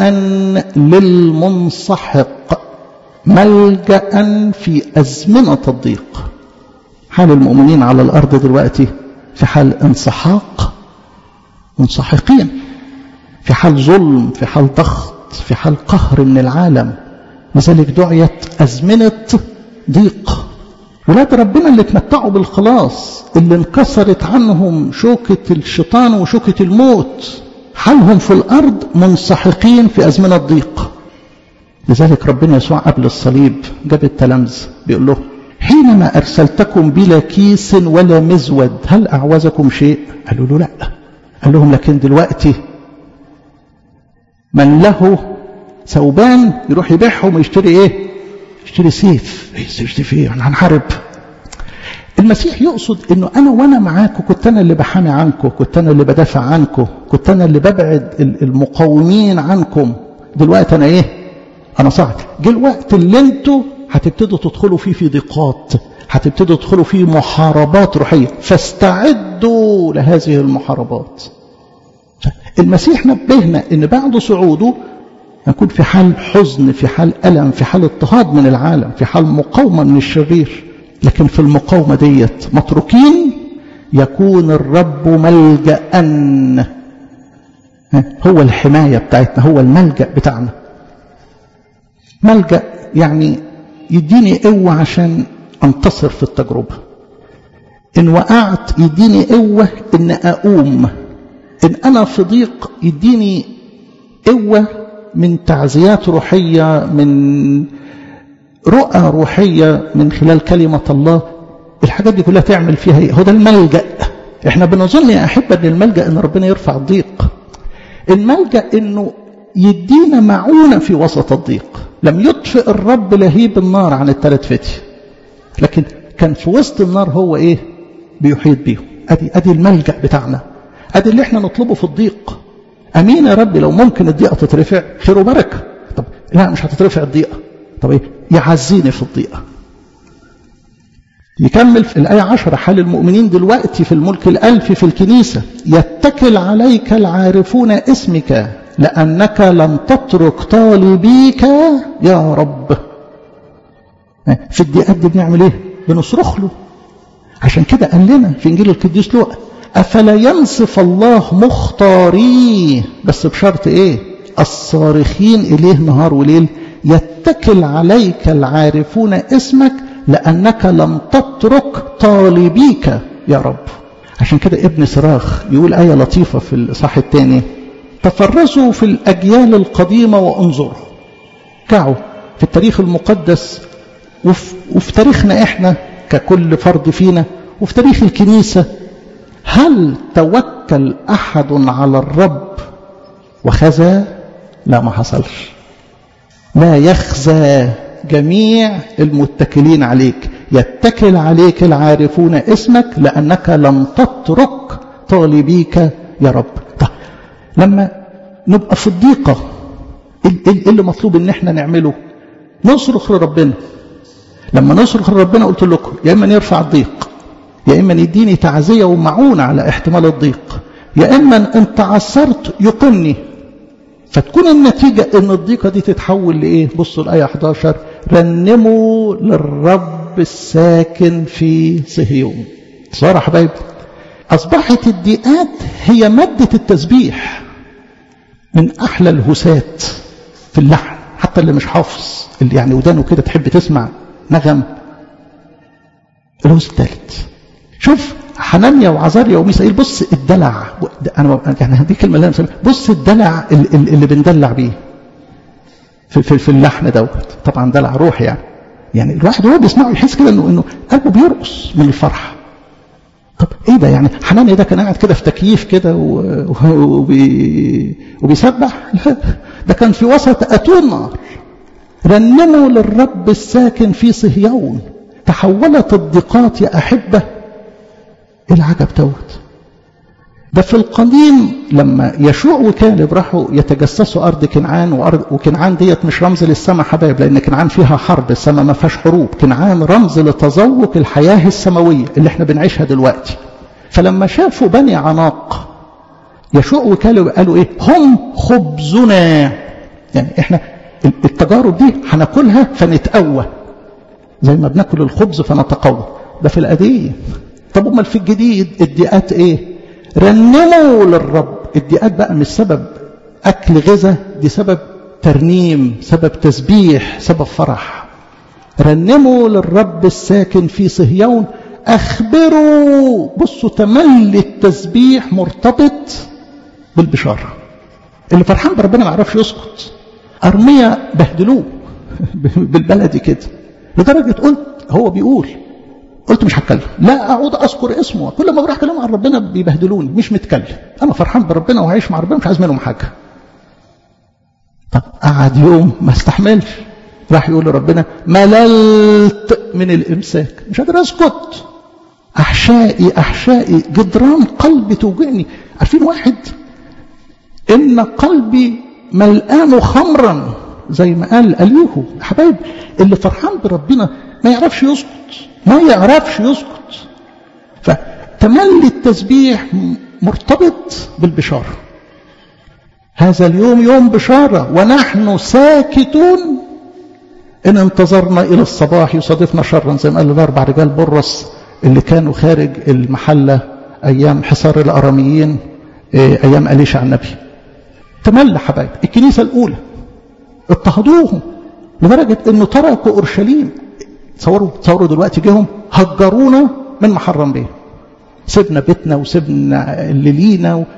للمنسحق ملجأ في أزمنة الضيق حال المؤمنين على الأرض دلوقتي في حال انسحاق منسحقين في حال ظلم في حال ضغط في حال قهر من العالم لذلك دعيت أزمنة ضيق ولاد ربنا اللي اتمتعوا بالخلاص اللي انكسرت عنهم شوكة الشيطان وشوكة الموت حالهم في الأرض منسحقين في أزمنة ضيق لذلك ربنا يسوع قبل الصليب جاب التلامذة بيقول له حينما أرسلتكم بلا كيس ولا مزود هل أعوزكم شيء قالوا له لا قال لهم لكن دلوقتي من له ثوبان يروح يبيعهم ويشتري ايه يشتري سيف يشتري سيف ايه احنا هنحارب المسيح يقصد انه انا وانا معاكم كنت انا اللي بحامي عنكم كنت انا اللي بدافع عنكم كنت انا اللي ببعد المقاومين عنكم دلوقتي انا ايه انا صعد جه الوقت اللي انتوا هتبتدوا تدخلوا فيه في ضيقات هتبتدوا تدخلوا فيه محاربات روحيه فاستعدوا لهذه المحاربات المسيح نبهنا ان بعد صعوده نكون في حال حزن في حال ألم في حال اضطهاد من العالم في حال مقاومة من الشرير لكن في المقاومة ديت متروكين يكون الرب ملجأ هو الحماية بتاعتنا هو الملجأ بتاعنا ملجأ يعني يديني قوة عشان أنتصر في التجربة إن وقعت يديني قوة إن أقوم إن أنا في ضيق يديني قوة من تعزيات روحية من رؤى روحية من خلال كلمة الله الحاجات دي كلها تعمل فيها ايه هو ده الملجأ احنا بنظن يا أحبة ان الملجأ ان ربنا يرفع الضيق الملجأ انه يدينا معونة في وسط الضيق لم يطفئ الرب لهيب النار عن الثلاث فتي لكن كان في وسط النار هو ايه بيحيط بيهم ادي ادي الملجأ بتاعنا ادي اللي احنا نطلبه في الضيق امين يا رب لو ممكن الضيقه تترفع خير وبركه طب لا مش هتترفع الضيقه طب ايه يعزيني في الضيقه يكمل في الآية عشرة حال المؤمنين دلوقتي في الملك الألفي في الكنيسة يتكل عليك العارفون اسمك لأنك لم تترك طالبيك يا رب في الضيقات دي بنعمل ايه بنصرخ له عشان كده قال لنا في إنجيل القديس لوقا أفلا ينصف الله مختاريه بس بشرط إيه الصارخين إليه نهار وليل يتكل عليك العارفون اسمك لأنك لم تترك طالبيك يا رب عشان كده ابن صراخ يقول آية لطيفة في الإصحاح الثاني تفرسوا في الأجيال القديمة وانظروا كعوا في التاريخ المقدس وفي, وفي تاريخنا إحنا ككل فرد فينا وفي تاريخ الكنيسة هل توكل أحد على الرب وخزى لا ما حصلش لا يخزى جميع المتكلين عليك يتكل عليك العارفون اسمك لأنك لم تترك طالبيك يا رب طيب لما نبقى في الضيقة ايه اللي مطلوب ان احنا نعمله نصرخ لربنا لما نصرخ لربنا قلت لكم يا اما نرفع الضيق يا اما يديني تعزيه ومعونه على احتمال الضيق يا اما ان تعثرت يقمني فتكون النتيجة ان الضيقة دي تتحول لايه بصوا الآية 11 رنموا للرب الساكن في صهيون صار يا حبايبي أصبحت الضيقات هي مادة التسبيح من أحلى الهسات في اللحن حتى اللي مش حافظ اللي يعني ودانه كده تحب تسمع نغم الهوس الثالث شوف حنانيا وعزاريا وميسائيل بص الدلع انا يعني هدي كلمه اللي انا بص الدلع اللي بندلع بيه في, في, في اللحن دوت طبعا دلع روح يعني يعني الواحد وهو بيسمعه يحس كده انه انه قلبه بيرقص من الفرحه طب ايه ده يعني حنانيا ده كان قاعد كده في تكييف كده وبي... وبيسبح لا ده كان في وسط اتون نار رنموا للرب الساكن في صهيون تحولت الضيقات يا احبه العجب دوت ده في القديم لما يشوع وكالب راحوا يتجسسوا ارض كنعان وارض وكنعان ديت مش رمز للسماء حبايب لان كنعان فيها حرب السماء ما فيهاش حروب كنعان رمز لتذوق الحياه السماويه اللي احنا بنعيشها دلوقتي فلما شافوا بني عناق يشوع وكالب قالوا ايه هم خبزنا يعني احنا التجارب دي هناكلها فنتقوى زي ما بناكل الخبز فنتقوى ده في القديم طب امال في الجديد الديئات ايه رنموا للرب الديئات بقى مش سبب اكل غذاء دي سبب ترنيم سبب تسبيح سبب فرح رنموا للرب الساكن في صهيون اخبروا بصوا تملي التسبيح مرتبط بالبشاره اللي فرحان بربنا ما يعرفش يسكت ارميا بهدلوه بالبلدي كده لدرجه قلت هو بيقول قلت مش هتكلم لا اقعد اذكر اسمه كل ما بروح اتكلم عن ربنا بيبهدلوني مش متكلم انا فرحان بربنا وعايش مع ربنا مش عايز منهم حاجه طب قعد يوم ما استحملش راح يقول لربنا مللت من الامساك مش قادر اسكت احشائي احشائي جدران قلبي توجعني عارفين واحد ان قلبي ملآن خمرا زي ما قال اليهو حبايب اللي فرحان بربنا ما يعرفش يسكت ما يعرفش يسكت فتملي التسبيح مرتبط بالبشارة هذا اليوم يوم بشارة ونحن ساكتون إن انتظرنا إلى الصباح يصادفنا شرا زي ما قال الأربع رجال برص اللي كانوا خارج المحلة أيام حصار الأراميين أيام أليشع النبي تملى حبايب الكنيسة الأولى اضطهدوهم لدرجة أنه تركوا أورشليم تصوروا تصوروا دلوقتي جيهم هجرونا من محرم بيه سيبنا بيتنا وسيبنا اللي لينا و...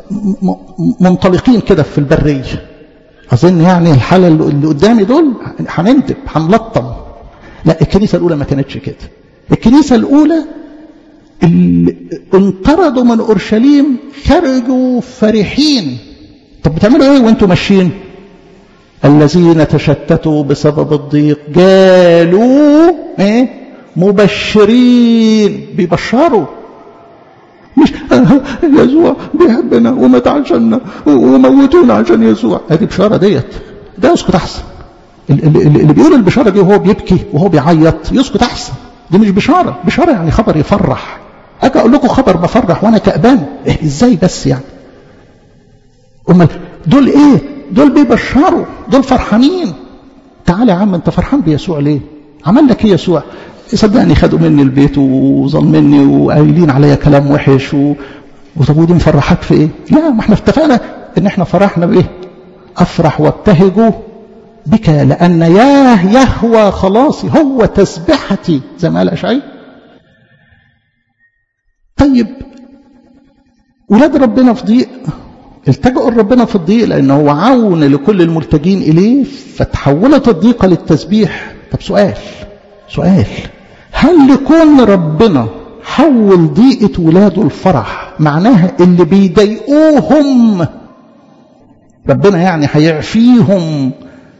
منطلقين كده في البرية أظن يعني الحالة اللي قدامي دول هنندب هنلطم لا الكنيسة الأولى ما كانتش كده الكنيسة الأولى اللي انطردوا من أورشليم خرجوا فرحين طب بتعملوا ايه وانتوا ماشيين الذين تشتتوا بسبب الضيق قالوا ايه مبشرين بيبشروا مش يسوع بيحبنا ومات عشاننا وموتونا عشان يسوع ادي بشاره ديت ده يسكت احسن اللي, اللي بيقول البشاره دي وهو بيبكي وهو بيعيط يسكت احسن دي مش بشاره بشاره يعني خبر يفرح اجي اقول لكم خبر بفرح وانا كأبان إيه ازاي بس يعني امال دول ايه دول بيبشروا دول فرحانين تعال يا عم انت فرحان بيسوع ليه عمل لك ايه يسوع صدقني خدوا مني البيت وظلمني وقايلين عليا كلام وحش و... وطب ودي مفرحك في ايه لا ما احنا اتفقنا ان احنا فرحنا بايه افرح وابتهج بك لان ياه يهوى خلاصي هو تسبحتي زي ما قال اشعي طيب ولاد ربنا في ضيق التجأوا لربنا في الضيق لأنه هو عون لكل الملتجين إليه فتحولت الضيقة للتسبيح طب سؤال سؤال هل لكون ربنا حول ضيقة ولاده الفرح معناها اللي بيضايقوهم ربنا يعني هيعفيهم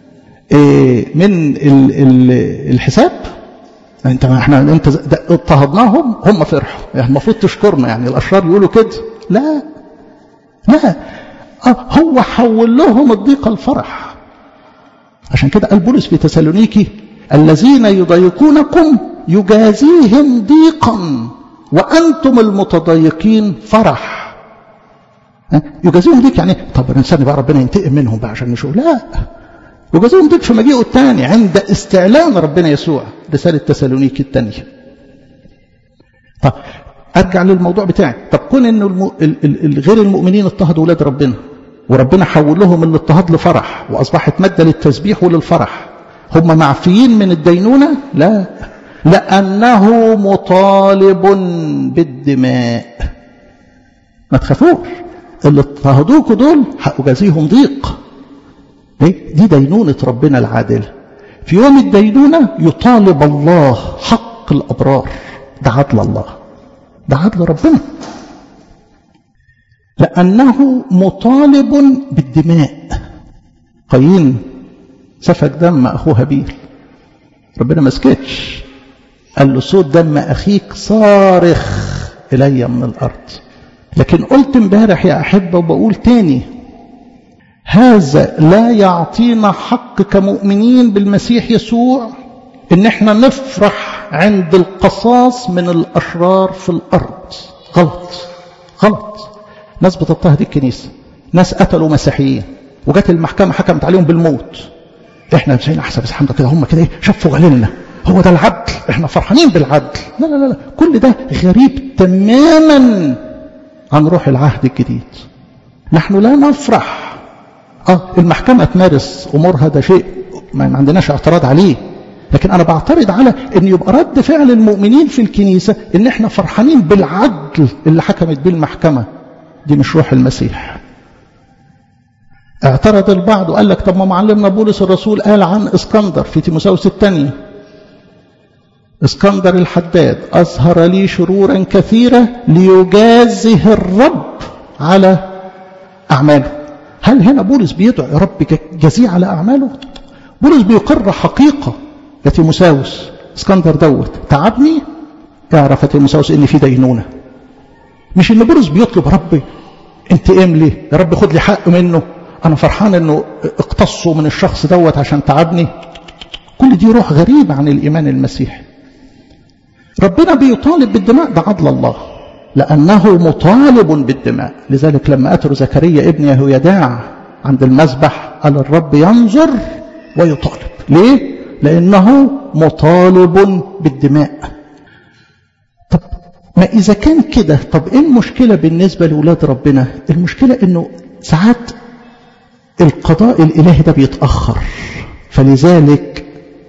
من الحساب انت ما احنا انت اضطهدناهم هم فرحوا يعني المفروض تشكرنا يعني الاشرار يقولوا كده لا لا هو حول لهم الضيق الفرح عشان كده قال بولس في تسالونيكي الذين يضايقونكم يجازيهم ضيقا وانتم المتضايقين فرح يجازيهم ضيق يعني طب الانسان بقى ربنا ينتقم منهم بقى عشان نشوف لا يجازيهم ضيق في مجيئه الثاني عند استعلان ربنا يسوع رساله تسالونيكي الثانيه طب ارجع للموضوع بتاعي طب كون ان الم... ال... غير المؤمنين اضطهدوا اولاد ربنا وربنا حول لهم الاضطهاد لفرح واصبحت ماده للتسبيح وللفرح هم معفيين من الدينونه لا لانه مطالب بالدماء ما تخافوش اللي اضطهدوكوا دول هأجازيهم ضيق ليه؟ دي دينونة ربنا العادلة في يوم الدينونة يطالب الله حق الأبرار ده عدل الله ده عدل ربنا لأنه مطالب بالدماء قايين سفك دم أخوه هابيل ربنا ما سكتش قال له صوت دم أخيك صارخ إلي من الأرض لكن قلت امبارح يا أحبة وبقول تاني هذا لا يعطينا حق كمؤمنين بالمسيح يسوع ان احنا نفرح عند القصاص من الاشرار في الارض غلط غلط ناس بتضطهد الكنيسه ناس قتلوا مسيحيين وجت المحكمه حكمت عليهم بالموت احنا زي احسن بس الحمد كده هم كده ايه شفوا غليلنا هو ده العدل احنا فرحانين بالعدل لا لا لا كل ده غريب تماما عن روح العهد الجديد نحن لا نفرح اه المحكمه تمارس امورها ده شيء ما عندناش اعتراض عليه لكن انا بعترض على ان يبقى رد فعل المؤمنين في الكنيسه ان احنا فرحانين بالعدل اللي حكمت بيه المحكمه دي مش روح المسيح اعترض البعض وقال لك طب ما معلمنا بولس الرسول قال عن اسكندر في تيموساوس الثانيه اسكندر الحداد اظهر لي شرورا كثيره ليجازه الرب على اعماله هل هنا بولس بيدعو يا رب جزيه على اعماله بولس بيقر حقيقه يا تيموساوس اسكندر دوت تعبني اعرف يا تيموساوس ان في دينونه مش ان بولس بيطلب رب انتقام ليه يا رب خد لي حق منه انا فرحان انه اقتصوا من الشخص دوت عشان تعبني كل دي روح غريبه عن الايمان المسيحي ربنا بيطالب بالدماء ده عدل الله لانه مطالب بالدماء لذلك لما اتوا زكريا ابن يهويداع عند المذبح قال الرب ينظر ويطالب ليه لأنه مطالب بالدماء طب ما إذا كان كده طب إيه المشكلة بالنسبة لأولاد ربنا المشكلة إنه ساعات القضاء الإلهي ده بيتأخر فلذلك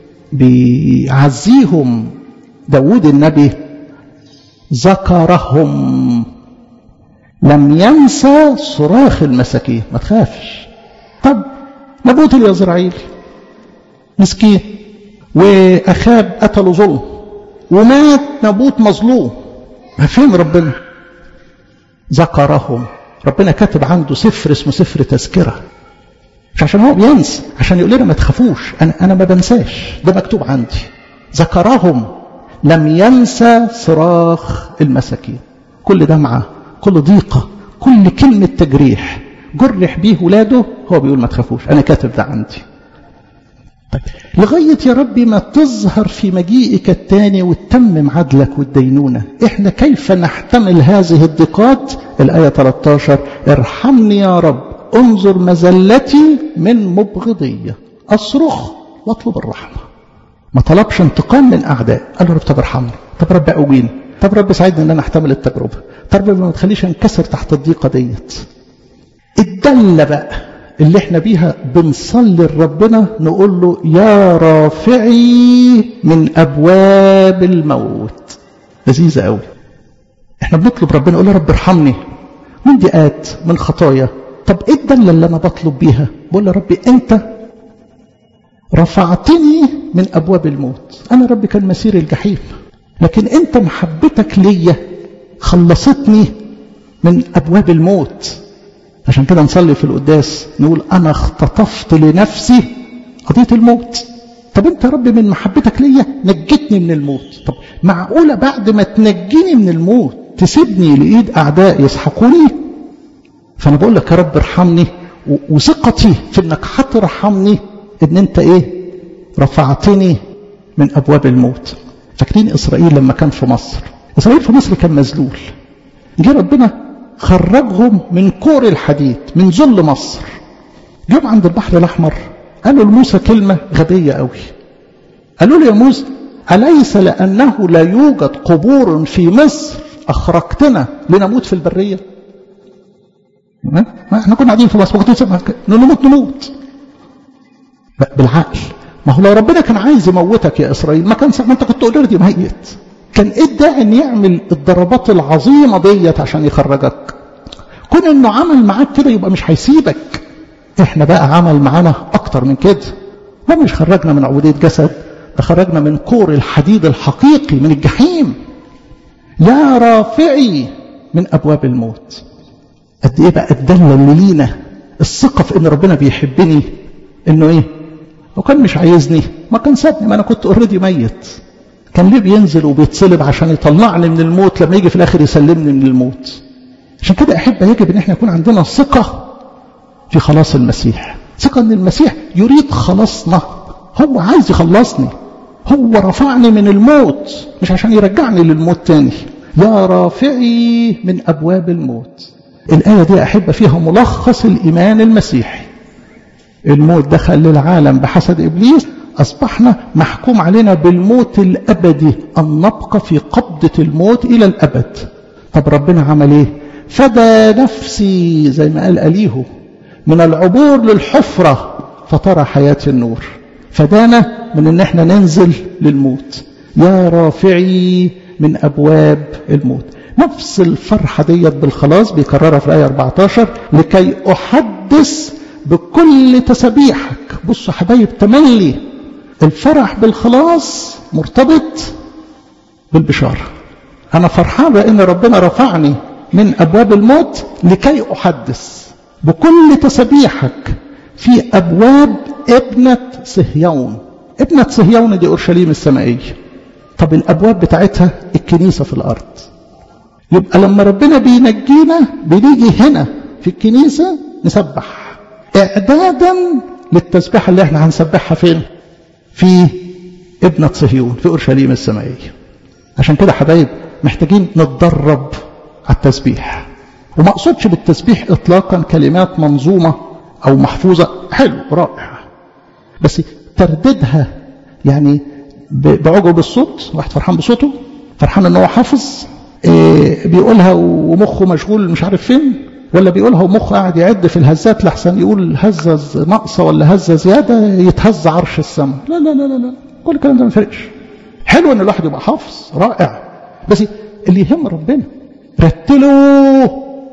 بيعزيهم داود النبي ذكرهم لم ينسى صراخ المساكين ما تخافش طب نبوت اليزرعيل مسكين وأخاب قتلوا ظلم ومات نبوت مظلوم ما فين ربنا ذكرهم ربنا كاتب عنده سفر اسمه سفر تذكرة مش عشان هو بينسى عشان يقول لنا ما تخافوش أنا, أنا ما بنساش ده مكتوب عندي ذكرهم لم ينسى صراخ المساكين كل دمعة كل ضيقة كل كلمة تجريح جرح بيه ولاده هو بيقول ما تخافوش أنا كاتب ده عندي طيب لغاية يا ربي ما تظهر في مجيئك الثاني وتتمم عدلك والدينونة احنا كيف نحتمل هذه الضيقات الآية 13 ارحمني يا رب انظر مزلتي من مبغضية أصرخ واطلب الرحمة ما طلبش انتقام من أعداء قال له رب طب ارحمني طب رب أقويني طب رب ساعدني ان انا احتمل التجربة طب رب ما تخليش انكسر تحت الضيقة ديت الدلة بقى اللي احنا بيها بنصلي لربنا نقول له يا رافعي من ابواب الموت لذيذه قوي احنا بنطلب ربنا نقول له رب ارحمني من ضيقات من خطايا طب ايه الدله اللي انا بطلب بيها بقول له ربي انت رفعتني من ابواب الموت انا ربي كان مسير الجحيم لكن انت محبتك ليا خلصتني من ابواب الموت عشان كده نصلي في القداس نقول أنا اختطفت لنفسي قضية الموت طب أنت يا رب من محبتك ليا نجتني من الموت طب معقولة بعد ما تنجيني من الموت تسيبني لإيد أعداء يسحقوني فأنا بقول لك يا رب ارحمني وثقتي في أنك هترحمني أن أنت إيه رفعتني من أبواب الموت فاكرين إسرائيل لما كان في مصر إسرائيل في مصر كان مذلول جه ربنا خرجهم من كور الحديد من ذل مصر جم عند البحر الأحمر قالوا لموسى كلمة غبية قوي قالوا له يا موسى أليس لأنه لا يوجد قبور في مصر أخرجتنا لنموت في البرية ما احنا كنا قاعدين في مصر وقت نموت نموت بالعقل ما هو لو ربنا كان عايز يموتك يا إسرائيل ما كان ما انت كنت اوريدي ميت كان ايه الداعي ان يعمل الضربات العظيمه ديت عشان يخرجك كون انه عمل معاك كده يبقى مش هيسيبك احنا بقى عمل معانا اكتر من كده ما مش خرجنا من عبوديه جسد ده خرجنا من كور الحديد الحقيقي من الجحيم يا رافعي من أبواب الموت قد إيه بقى الدلة اللي لينا الثقة في إن ربنا بيحبني إنه إيه لو كان مش عايزني ما كان سابني ما أنا كنت أوريدي ميت كان ليه بينزل وبيتصلب عشان يطلعني من الموت لما يجي في الآخر يسلمني من الموت عشان كده أحب يجب إن احنا يكون عندنا ثقة في خلاص المسيح ثقة إن المسيح يريد خلاصنا هو عايز يخلصني هو رفعني من الموت مش عشان يرجعني للموت تاني يا رافعي من أبواب الموت الآية دي أحب فيها ملخص الإيمان المسيحي الموت دخل للعالم بحسد إبليس أصبحنا محكوم علينا بالموت الأبدي أن نبقى في قبضة الموت إلى الأبد طب ربنا عمل إيه فدى نفسي زي ما قال أليه من العبور للحفرة فترى حياة النور فدانا من ان احنا ننزل للموت يا رافعي من ابواب الموت نفس الفرحة ديت بالخلاص بيكررها في الآية 14 لكي أحدث بكل تسبيحك بصوا حبايب تملي الفرح بالخلاص مرتبط بالبشارة أنا فرحان بأن ربنا رفعني من أبواب الموت لكي أحدث بكل تسبيحك في أبواب ابنة صهيون ابنة صهيون دي أورشليم السمائية طب الأبواب بتاعتها الكنيسة في الأرض يبقى لما ربنا بينجينا بنيجي هنا في الكنيسة نسبح إعدادا للتسبيحة اللي احنا هنسبحها فين في ابنة صهيون في أورشليم السمائية عشان كده حبايب محتاجين نتدرب على التسبيح وما أقصدش بالتسبيح إطلاقا كلمات منظومة أو محفوظة حلو رائع بس ترددها يعني بعجب الصوت واحد فرحان بصوته فرحان ان هو حافظ إيه بيقولها ومخه مشغول مش عارف فين ولا بيقولها ومخه قاعد يعد في الهزات لحسن يقول هزة ناقصة ولا هزة زيادة يتهز عرش السماء لا لا لا لا لا كل الكلام ده ما يفرقش حلو ان الواحد يبقى حافظ رائع بس اللي يهم ربنا رتله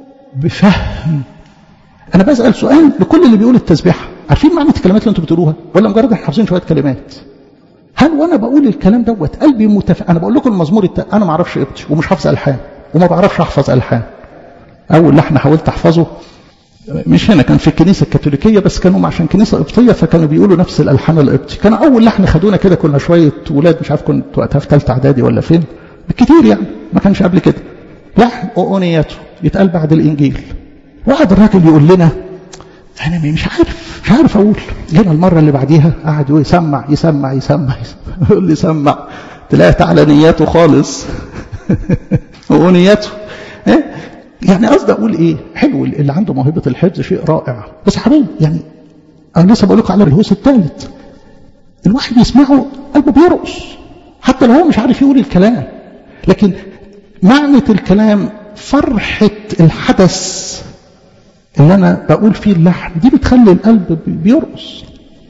بفهم انا بسال سؤال لكل اللي بيقول التسبيحه عارفين معنى الكلمات اللي انتم بتقولوها ولا مجرد احنا حافظين شويه كلمات هل وانا بقول الكلام دوت قلبي متف... انا بقول لكم المزمور الت... انا ما اعرفش قبطي ومش حافظ الحان وما بعرفش احفظ الحان اول لحن حاولت احفظه مش هنا كان في الكنيسه الكاثوليكيه بس كانوا عشان كنيسه قبطيه فكانوا بيقولوا نفس الالحان القبطي كان اول لحن خدونا كده كنا شويه ولاد مش عارف كنت وقتها في ثالثه اعدادي ولا فين بالكتير يعني ما كانش قبل كده لحن اونياته يتقال بعد الانجيل وقعد الراجل يقول لنا انا مش عارف مش عارف اقول جينا المره اللي بعديها قعد يسمع يسمع يسمع يقول لي سمع تلاقي على نياته خالص ونياته إيه؟ يعني قصدي اقول ايه حلو اللي عنده موهبه الحفظ شيء رائع بس يا حبيبي يعني انا لسه بقول لكم على الهوس الثالث الواحد يسمعه قلبه بيرقص حتى لو هو مش عارف يقول الكلام لكن معنى الكلام فرحه الحدث اللي انا بقول فيه اللحن دي بتخلي القلب بيرقص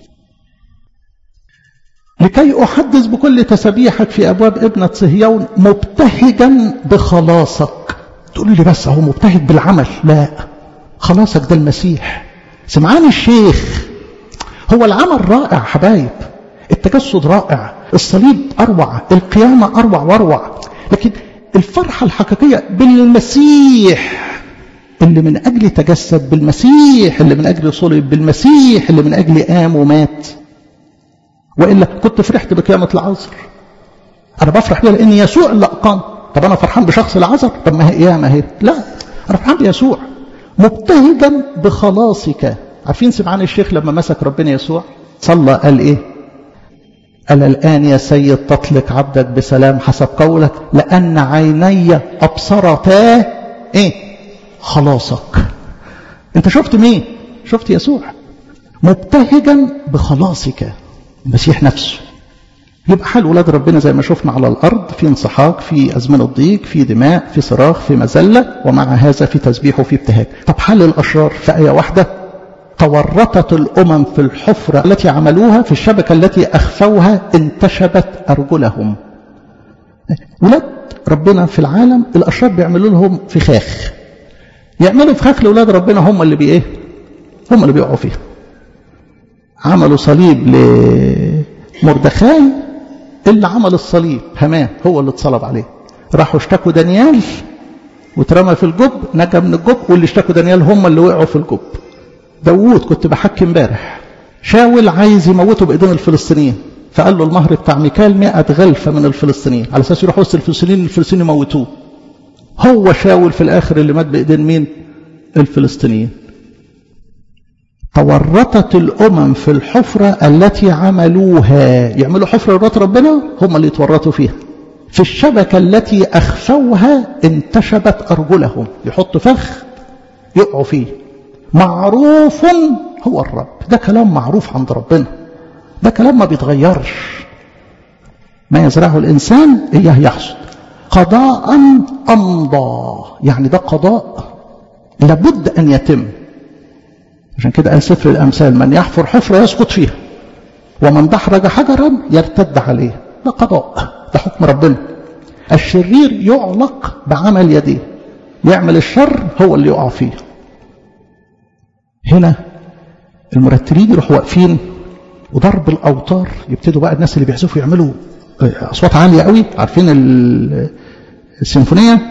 لكي احدث بكل تسبيحك في ابواب ابنه صهيون مبتهجا بخلاصك تقول لي بس هو مبتهج بالعمل لا خلاصك ده المسيح سمعان الشيخ هو العمل رائع حبايب التجسد رائع الصليب اروع القيامه اروع واروع لكن الفرحه الحقيقيه بالمسيح اللي من أجل تجسد بالمسيح اللي من أجل صلب بالمسيح اللي من أجل قام ومات وإلا كنت فرحت بقيامة العذر أنا بفرح بيها لأن يسوع اللي أقام طب أنا فرحان بشخص العذر طب ما هي قيامة هي لا أنا فرحان بيسوع مبتهجا بخلاصك عارفين سمعان الشيخ لما مسك ربنا يسوع صلى قال إيه قال الآن يا سيد تطلق عبدك بسلام حسب قولك لأن عيني أبصرتا إيه خلاصك انت شفت مين شفت يسوع مبتهجا بخلاصك المسيح نفسه يبقى حال ولاد ربنا زي ما شفنا على الأرض في انسحاق في أزمنة ضيق في دماء في صراخ في مذلة ومع هذا في تسبيح وفي ابتهاج طب حال الأشرار في آية واحدة تورطت الأمم في الحفرة التي عملوها في الشبكة التي أخفوها انتشبت أرجلهم ولاد ربنا في العالم الأشرار بيعملوا لهم فخاخ يعملوا فخاخ لأولاد ربنا هم اللي بي ايه هم اللي بيقعوا فيها عملوا صليب لمردخاي اللي عمل الصليب همان هو اللي اتصلب عليه راحوا اشتكوا دانيال واترمى في الجب نجا من الجب واللي اشتكوا دانيال هم اللي وقعوا في الجب داوود كنت بحكي امبارح شاول عايز يموته بايدين الفلسطينيين فقال له المهر بتاع ميكال 100 غلفه من الفلسطينيين على اساس يروح وسط الفلسطينيين الفلسطينيين يموتوه هو شاول في الاخر اللي مات بايدين مين الفلسطينيين تورطت الامم في الحفره التي عملوها يعملوا حفره لرات ربنا هم اللي يتورطوا فيها في الشبكه التي اخفوها انتشبت ارجلهم يحطوا فخ يقعوا فيه معروف هو الرب ده كلام معروف عند ربنا ده كلام ما بيتغيرش ما يزرعه الإنسان إياه يحصد قضاء أمضى يعني ده قضاء لابد أن يتم عشان كده قال سفر الأمثال من يحفر حفرة يسقط فيها ومن دحرج حجرا يرتد عليه ده قضاء ده حكم ربنا الشرير يعلق بعمل يديه يعمل الشر هو اللي يقع فيه هنا المرتلين يروحوا واقفين وضرب الاوتار يبتدوا بقى الناس اللي بيعزفوا يعملوا اصوات عاليه قوي عارفين السيمفونيه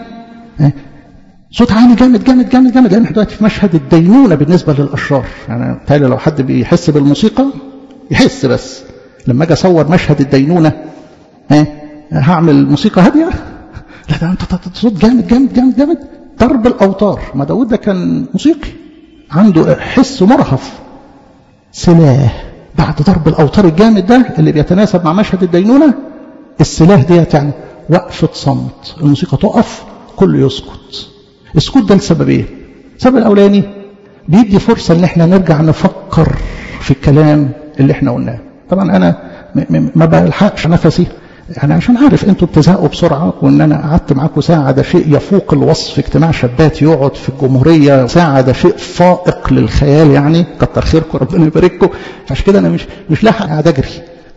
صوت عالي جامد جامد جامد جامد لان احنا دلوقتي في مشهد الدينونه بالنسبه للاشرار يعني بالتالي لو حد بيحس بالموسيقى يحس بس لما اجي اصور مشهد الدينونه ها هعمل موسيقى هاديه لا ده انت صوت جامد جامد جامد جامد ضرب الاوتار ما داود ده كان موسيقي عنده حس مرهف سلاح بعد ضرب الاوتار الجامد ده اللي بيتناسب مع مشهد الدينونه السلاح ديت يعني وقفه صمت الموسيقى تقف كله يسكت السكوت ده لسببين السبب الاولاني بيدي فرصه ان احنا نرجع نفكر في الكلام اللي احنا قلناه طبعا انا ما بلحقش نفسي يعني عشان عارف انتوا بتزهقوا بسرعه وان انا قعدت معاكم ساعه ده شيء يفوق الوصف اجتماع شابات يقعد في الجمهوريه ساعه ده شيء فائق للخيال يعني كتر خيركم ربنا يبارككم عشان كده انا مش مش لاحق قاعد اجري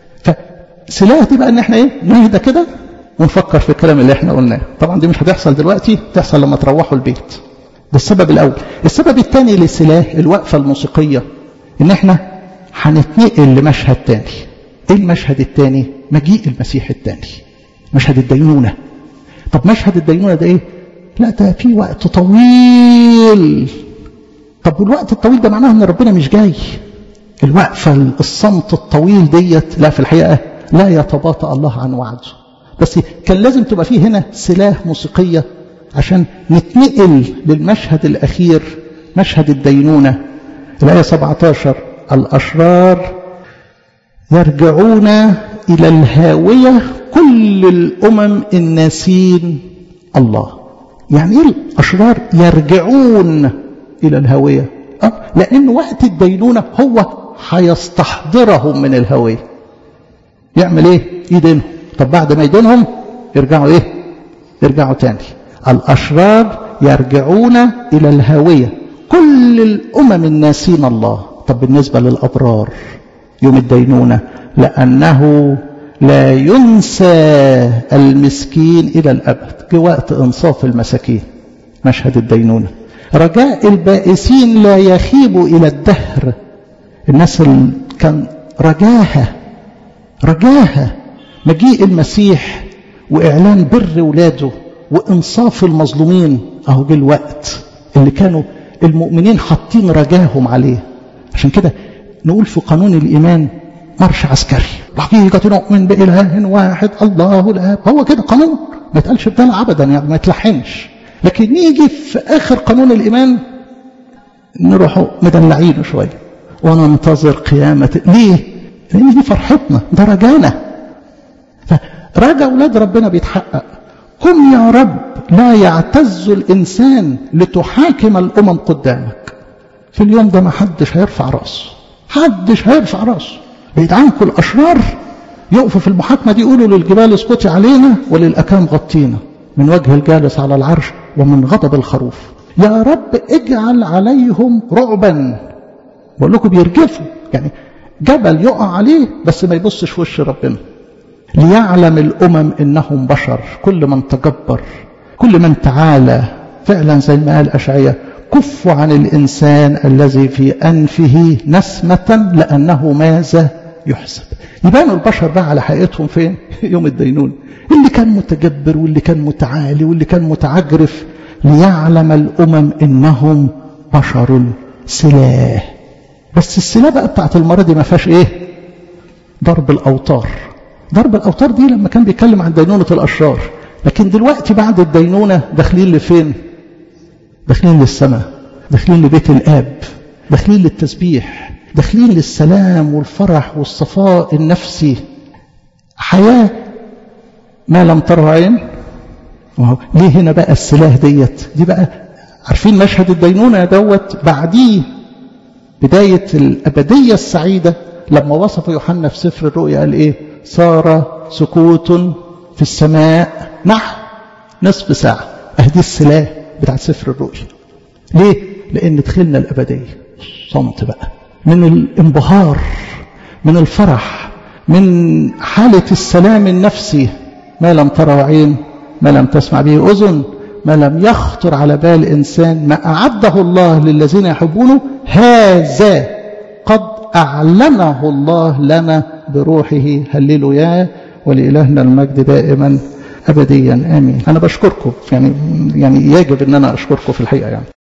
فسلاح دي بقى ان احنا ايه نهدى كده ونفكر في الكلام اللي احنا قلناه طبعا دي مش هتحصل دلوقتي تحصل لما تروحوا البيت ده السبب الاول السبب الثاني للسلاح الوقفه الموسيقيه ان احنا هنتنقل لمشهد تاني ايه المشهد الثاني مجيء المسيح الثاني مشهد الدينونه طب مشهد الدينونه ده ايه لا ده في وقت طويل طب والوقت الطويل ده معناه ان ربنا مش جاي الوقفه الصمت الطويل ديت لا في الحقيقه لا يتباطأ الله عن وعده بس كان لازم تبقى فيه هنا سلاح موسيقيه عشان نتنقل للمشهد الاخير مشهد الدينونه الايه 17 الاشرار يرجعون إلى الهاوية كل الأمم الناسين الله يعني إيه الأشرار يرجعون إلى الهاوية أه؟ لأن وقت الدينونة هو هيستحضرهم من الهاوية يعمل إيه يدينهم طب بعد ما يدينهم يرجعوا إيه يرجعوا تاني الأشرار يرجعون إلى الهاوية كل الأمم الناسين الله طب بالنسبة للأبرار يوم الدينونة لأنه لا ينسى المسكين إلى الأبد جه وقت إنصاف المساكين مشهد الدينونة رجاء البائسين لا يخيب إلى الدهر الناس اللي كان رجاها رجاها مجيء المسيح وإعلان بر ولاده وإنصاف المظلومين أهو جه الوقت اللي كانوا المؤمنين حاطين رجاهم عليه عشان كده نقول في قانون الإيمان مرش عسكري حقيقة نؤمن بإله واحد الله الآب هو كده قانون ما يتقالش بدلع أبدا يعني ما يتلحنش لكن نيجي في آخر قانون الإيمان نروح مدلعينه شوية وننتظر قيامة ليه؟ لأن دي فرحتنا ده رجانا فرجا أولاد ربنا بيتحقق قم يا رب لا يعتز الإنسان لتحاكم الأمم قدامك في اليوم ده ما حدش هيرفع راسه حدش هيرفع راسه بعيد عنكم الأشرار يقفوا في المحاكمة دي يقولوا للجبال اسقطي علينا وللأكام غطينا من وجه الجالس على العرش ومن غضب الخروف يا رب اجعل عليهم رعبا بقول لكم بيرجفوا يعني جبل يقع عليه بس ما يبصش في وش ربنا ليعلم الأمم إنهم بشر كل من تجبر كل من تعالى فعلا زي ما قال أشعية كفوا عن الإنسان الذي في أنفه نسمة لأنه ماذا يحسب يبانوا البشر بقى على حقيقتهم فين يوم الدينون اللي كان متجبر واللي كان متعالي واللي كان متعجرف ليعلم الأمم إنهم بشر سلاه بس السلاه بقى بتاعت المرة دي ما فيهاش إيه ضرب الأوتار ضرب الأوتار دي لما كان بيتكلم عن دينونة الأشرار لكن دلوقتي بعد الدينونة داخلين لفين داخلين للسماء داخلين لبيت الآب داخلين للتسبيح داخلين للسلام والفرح والصفاء النفسي حياة ما لم تره عين ليه هنا بقى السلاح ديت دي بقى عارفين مشهد الدينونة دوت بعديه بداية الأبدية السعيدة لما وصف يوحنا في سفر الرؤيا قال إيه صار سكوت في السماء نحو نصف ساعة أهدي السلاح بتاع سفر الرؤيا ليه؟ لأن دخلنا الأبدية صمت بقى من الانبهار من الفرح من حالة السلام النفسي ما لم ترى عين ما لم تسمع به أذن ما لم يخطر على بال إنسان ما أعده الله للذين يحبونه هذا قد أعلنه الله لنا بروحه هللوا يا ولإلهنا المجد دائما أبديا آمين أنا بشكركم يعني يعني يجب أن أنا أشكركم في الحقيقة يعني